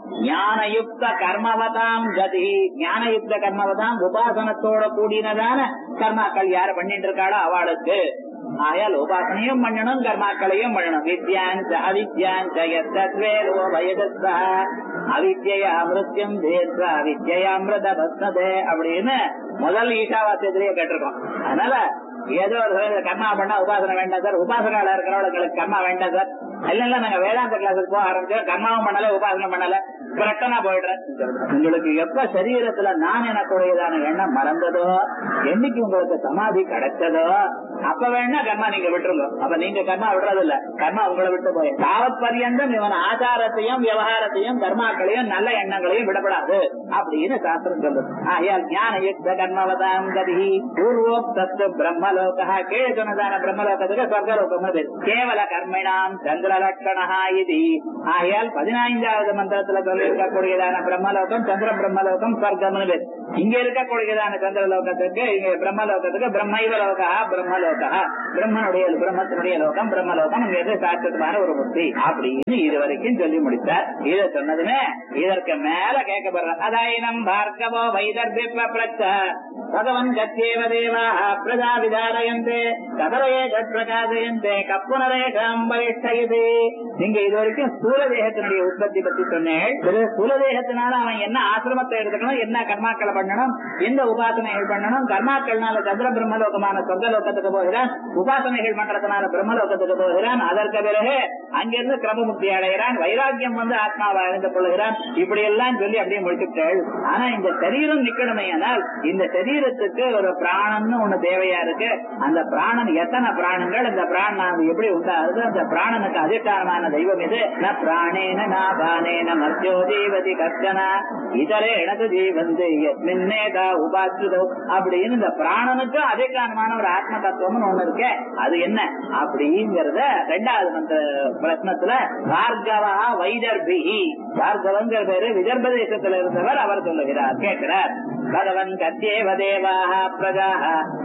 S3: ஞானயுக்த கர்மவதாம் கதி ஞானயுக்த கர்மவதாம் உபாசனத்தோட கூடினதான கர்மாக்கள் யார் பண்ணிட்டு இருக்காளோ அவளுக்கு ஆயால் உபாசனையும் பண்ணணும் கர்மாக்களையும் பண்ணணும் வித்யாஞ்ச அவித்யாஞ்ச எத்தத்வேதோ வயதஸ்தா அவித்யா அமிருத்தியம் தேச அவித்யா அமிர்த பஸ்ததே அப்படின்னு முதல் ஈஷாவாசியத்திலேயே கேட்டிருக்கோம் அதனால ஏதோ ஒரு சமயத்துல கர்மா பண்ணா உபாசனை வேண்டாம் சார் உபாசகால இருக்கிறவங்களுக்கு கர்மா வேண்டாம் சார் இல்ல இல்ல நாங்க வேதாந்த கிளாஸுக்கு போக ஆரம்பிச்சோம் கர்மாவும் பண்ணல உபாசனை பண்ணல கரெக்டா போயிடுறேன் உங்களுக்கு எப்ப சரீரத்துல நான் எனக்குடையதான எண்ணம் மறந்ததோ என்னைக்கு உங்களுக்கு சமாதி கிடைச்சதோ அப்ப வேணா கர்மா நீங்க விட்டுருங்க அப்ப நீங்க கர்மா விடுறது இல்ல கர்மா உங்களை விட்டு போய் தாவத் பரியந்தம் இவன் ஆச்சாரத்தையும் விவகாரத்தையும் கர்மாக்களையும் நல்ல எண்ணங்களையும் விடப்படாது அப்படின்னு சாஸ்திரம் சொல்லுது ஆகையால் ஞான யுக்த கர்மவதாம் கதி பூர்வோக்தத்து பிரம்மலோகா கீழே சொன்னதான பிரம்மலோகத்துக்கு சொர்க்கலோகம் பேர் கேவல கர்மிணாம் சந்திரலட்சணா இது ஆகையால் பதினைந்தாவது மந்திரத்துல சொல்லி இருக்கக்கூடியதான பிரம்மலோகம் சந்திர பிரம்மலோகம் சொர்க்கம்னு பேர் இங்க இருக்கக்கூடியதான சந்திரலோகத்துக்கு இங்க பிரம்மலோகத்துக்கு பிரம்மைவ லோகா பிரம்மலோகா பிரம்மனுடைய பிரம்மத்தினுடைய லோகம் பிரம்மலோகம் இங்க இருந்து சாஸ்திரமான ஒரு புத்தி அப்படின்னு இது வரைக்கும் சொல்லி முடித்தார் இதை சொன்னதுமே இதற்கு மேல கேட்கப்படுற அதாயினம் பார்கவோ வைதர்பிப்ப பிரச்ச பகவன் கத்தியேவ தேவா பிரஜா விதாரயந்தே கதரையே பிரகாசயந்தே கப்புனரேஷம் பரிஷ்டயது நீங்க இது வரைக்கும் ஸ்தூல தேகத்தினுடைய உற்பத்தி பத்தி சொன்னேன் இதுல ஸ்தூல தேகத்தினால அவன் என்ன ஆசிரமத்தை எடுத்துக்கணும் என்ன கர்மாக்களை பண்ணணும் எந்த உபாசனைகள் பண்ணணும் கர்மாக்கள்னால சந்திர பிரம்மலோகமான சொர்க்கலோகத்துக்கு போகிறான் உபாசனைகள் பண்றதுனால பிரம்மலோகத்துக்கு போகிறான் அதற்கு பிறகு அங்கிருந்து கிரமமுக்தி அடைகிறான் வைராக்கியம் வந்து ஆத்மாவை அறிந்து கொள்கிறான் இப்படி எல்லாம் சொல்லி அப்படியே முடிச்சுட்டாள் ஆனா இந்த சரீரம் நிக்கணுமே ஆனால் இந்த சரீரத்துக்கு ஒரு பிராணம்னு ஒண்ணு தேவையா இருக்கு அந்த பிராணன் எத்தனை பிராணங்கள் இந்த பிராணம் எப்படி உண்டாகுது அந்த பிராணனுக்கு அதிஷ்டானமான தெய்வம் இது ந பிராணேன நாபானேன மத்தியோ ஜீவதி கஷ்டனா இதரே எனது ஜீவந்து எஸ்மின்னேதா உபாச்சுதோ அப்படின்னு இந்த பிராணனுக்கு அதிஷ்டானமான ஒரு ஆத்ம தத்துவம்னு ஒண்ணு இருக்கு அது என்ன அப்படிங்கறத ரெண்டாவது மந்த பிரश्னத்துல பார்கவா வைதர்பிஹி பார்கவங்கிற பேரு விதர்ப தேசத்துல இருந்தவர் அவர் சொல்லுகிறார் கேட்கிறார் பகவன் கத்தியேவ தேவாக பிரஜாக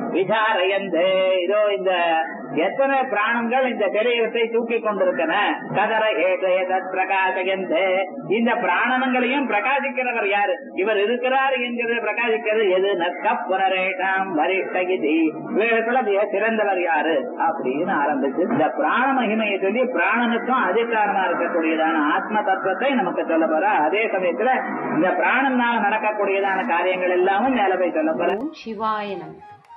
S3: விசாரயந்தே இதோ இந்த எத்தனை பிராணங்கள் இந்த சரீரத்தை தூக்கி கொண்டிருக்கன கதர ஏதத் பிரகாசயந்தே இந்த பிராணனங்களையும் பிரகாசிக்கிறவர் யாரு இவர் இருக்கிறார் என்கிறது பிரகாசிக்கிறது எது நக்க புனரேஷாம் வரிஷ்டகிதி இவர்களுக்குள்ள மிக சிறந்தவர் யாரு அப்படின்னு ஆரம்பிச்சு இந்த பிராண மகிமையை சொல்லி பிராணனுக்கும் அதிகாரமா இருக்கக்கூடியதான ஆத்ம தத்துவத்தை நமக்கு சொல்ல போற அதே சமயத்துல இந்த பிராணனால நடக்கக்கூடியதான காரியங்கள் எல்லாமும் மேல போய் சொல்ல போற
S4: ஓம் சிவாய நம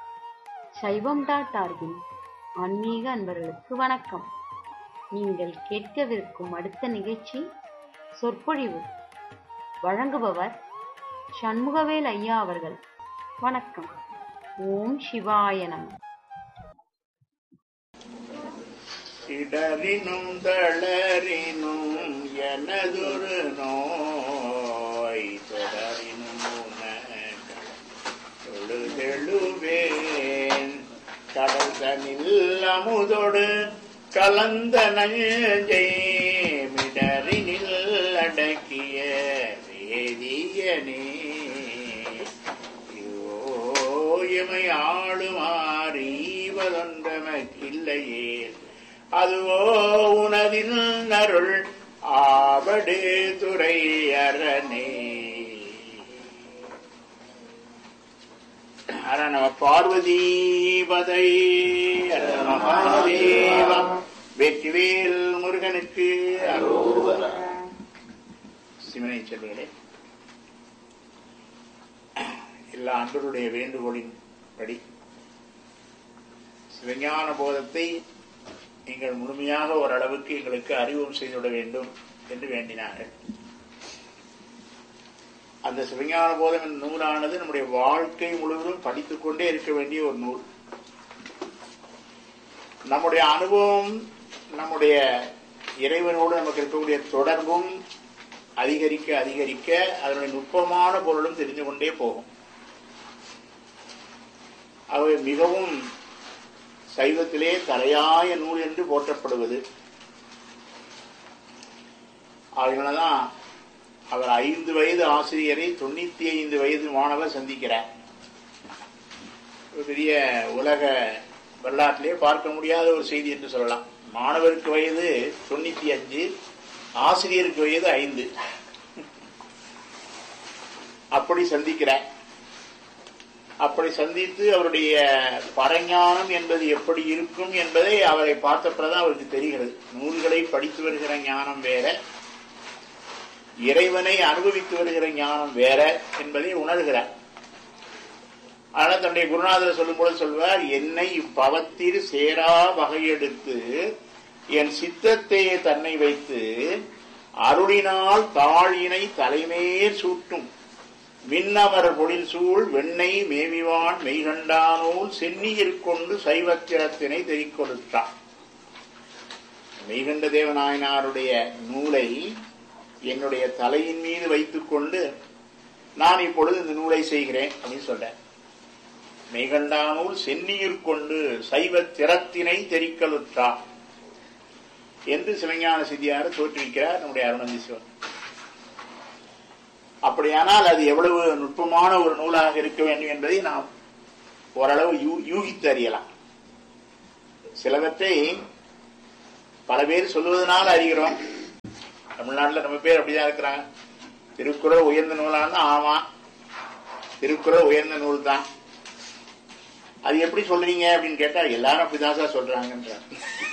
S4: சைவம் டாட் ஆர்கின் ஆன்மீக அன்பர்களுக்கு வணக்கம் நீங்கள் கேட்கவிருக்கும் அடுத்த நிகழ்ச்சி சொற்பொழிவு வழங்குபவர் சண்முகவேல் ஐயா அவர்கள் வணக்கம் ஓம் சிவாய நம
S5: இடரினும் தளரினும் எனதொரு நோய் தொடரினும் உனக்கு தொழுதெழுவேன் கடல் தனில் அமுதொடு கலந்த நஞ்சை மிடரினில் அடக்கிய வேதியனே இமை ஆளுமாறீவதொன்றமக்கில்லையே அதுவோ உனதின் அருள் ஆவடு துறை அரணே ஹர நம பார்வதீபதை ஹர நம மகாதேவம் வெற்றிவேல் முருகனுக்கு அரோகரா. சிவனை செல்வர்களே எல்லா அன்பருடைய வேண்டுகோளின் படி சிவஞான போதத்தை நீங்கள் முழுமையாக ஓரளவுக்கு எங்களுக்கு அறிமுகம் செய்துவிட வேண்டும் என்று வேண்டினார்கள் அந்த சிவஞான போதம் என்ற நூலானது நம்முடைய வாழ்க்கை முழுவதும் படித்துக் கொண்டே இருக்க வேண்டிய ஒரு நூல் நம்முடைய அனுபவம் நம்முடைய இறைவனோடு நமக்கு இருக்கக்கூடிய தொடர்பும் அதிகரிக்க அதிகரிக்க அதனுடைய நுட்பமான பொருளும் தெரிந்து கொண்டே போகும் அவை மிகவும் சைவத்திலே தலையாய நூல் என்று போற்றப்படுவது அதனாலதான் அவர் ஐந்து வயது ஆசிரியரை தொண்ணூத்தி ஐந்து வயது மாணவர் சந்திக்கிறார் ஒரு பெரிய உலக வரலாற்றிலே பார்க்க முடியாத ஒரு செய்தி என்று சொல்லலாம் மாணவருக்கு வயது தொண்ணூத்தி அஞ்சு ஆசிரியருக்கு வயது ஐந்து அப்படி சந்திக்கிறார் அப்படி சந்தித்து அவருடைய பரஞானம் என்பது எப்படி இருக்கும் என்பதை அவரை பார்த்த பிறகுதான் அவருக்கு தெரிகிறது நூல்களை படித்து வருகிற ஞானம் வேற இறைவனை அனுபவித்து வருகிற ஞானம் வேற என்பதை உணர்கிறார் ஆனால் தன்னுடைய குருநாதர் சொல்லும்போது சொல்வார் என்னை இப்பவத்தில் சேரா வகையெடுத்து என் சித்தத்தை தன்னை வைத்து அருளினால் தாழினை தலைமேல் சூட்டும் விண்ணமர் பொழில் சூழ் வெண்ணெய் மேவிவான் மெய்கண்டானோல் சென்னியிற் கொண்டு சைவத்திரத்தினை தெரிக்கொடுத்தான் மெய்கண்ட தேவநாயனாருடைய நூலை என்னுடைய தலையின் மீது வைத்துக்கொண்டு நான் இப்பொழுது இந்த நூலை செய்கிறேன் அப்படின்னு சொல்றேன் மெய்கண்டானூல் சென்னியிற் கொண்டு சைவ திறத்தினை தெரிக்கலுற்றான் என்று சிவஞான சித்தியார் தோற்றுவிக்கிறார் நம்முடைய அருணந்தீஸ்வரன் அப்படியானால் அது எவ்வளவு நுட்பமான ஒரு நூலாக இருக்க வேண்டும் என்பதை நாம் ஓரளவு யூ- யூகித்து அறியலாம் சிலவற்றை பல பேர் சொல்லுவதனால் அறிகிறோம் தமிழ்நாட்டில் நம்ம பேர் அப்படிதான் இருக்கிறாங்க திருக்குறள் உயர்ந்த நூலான்னா ஆமா திருக்குறள் உயர்ந்த நூல் தான் அது எப்படி சொல்றீங்க அப்படின்னு கேட்டா எல்லாரும் அப்படிதான் சார் சொல்றாங்கன்றாங்க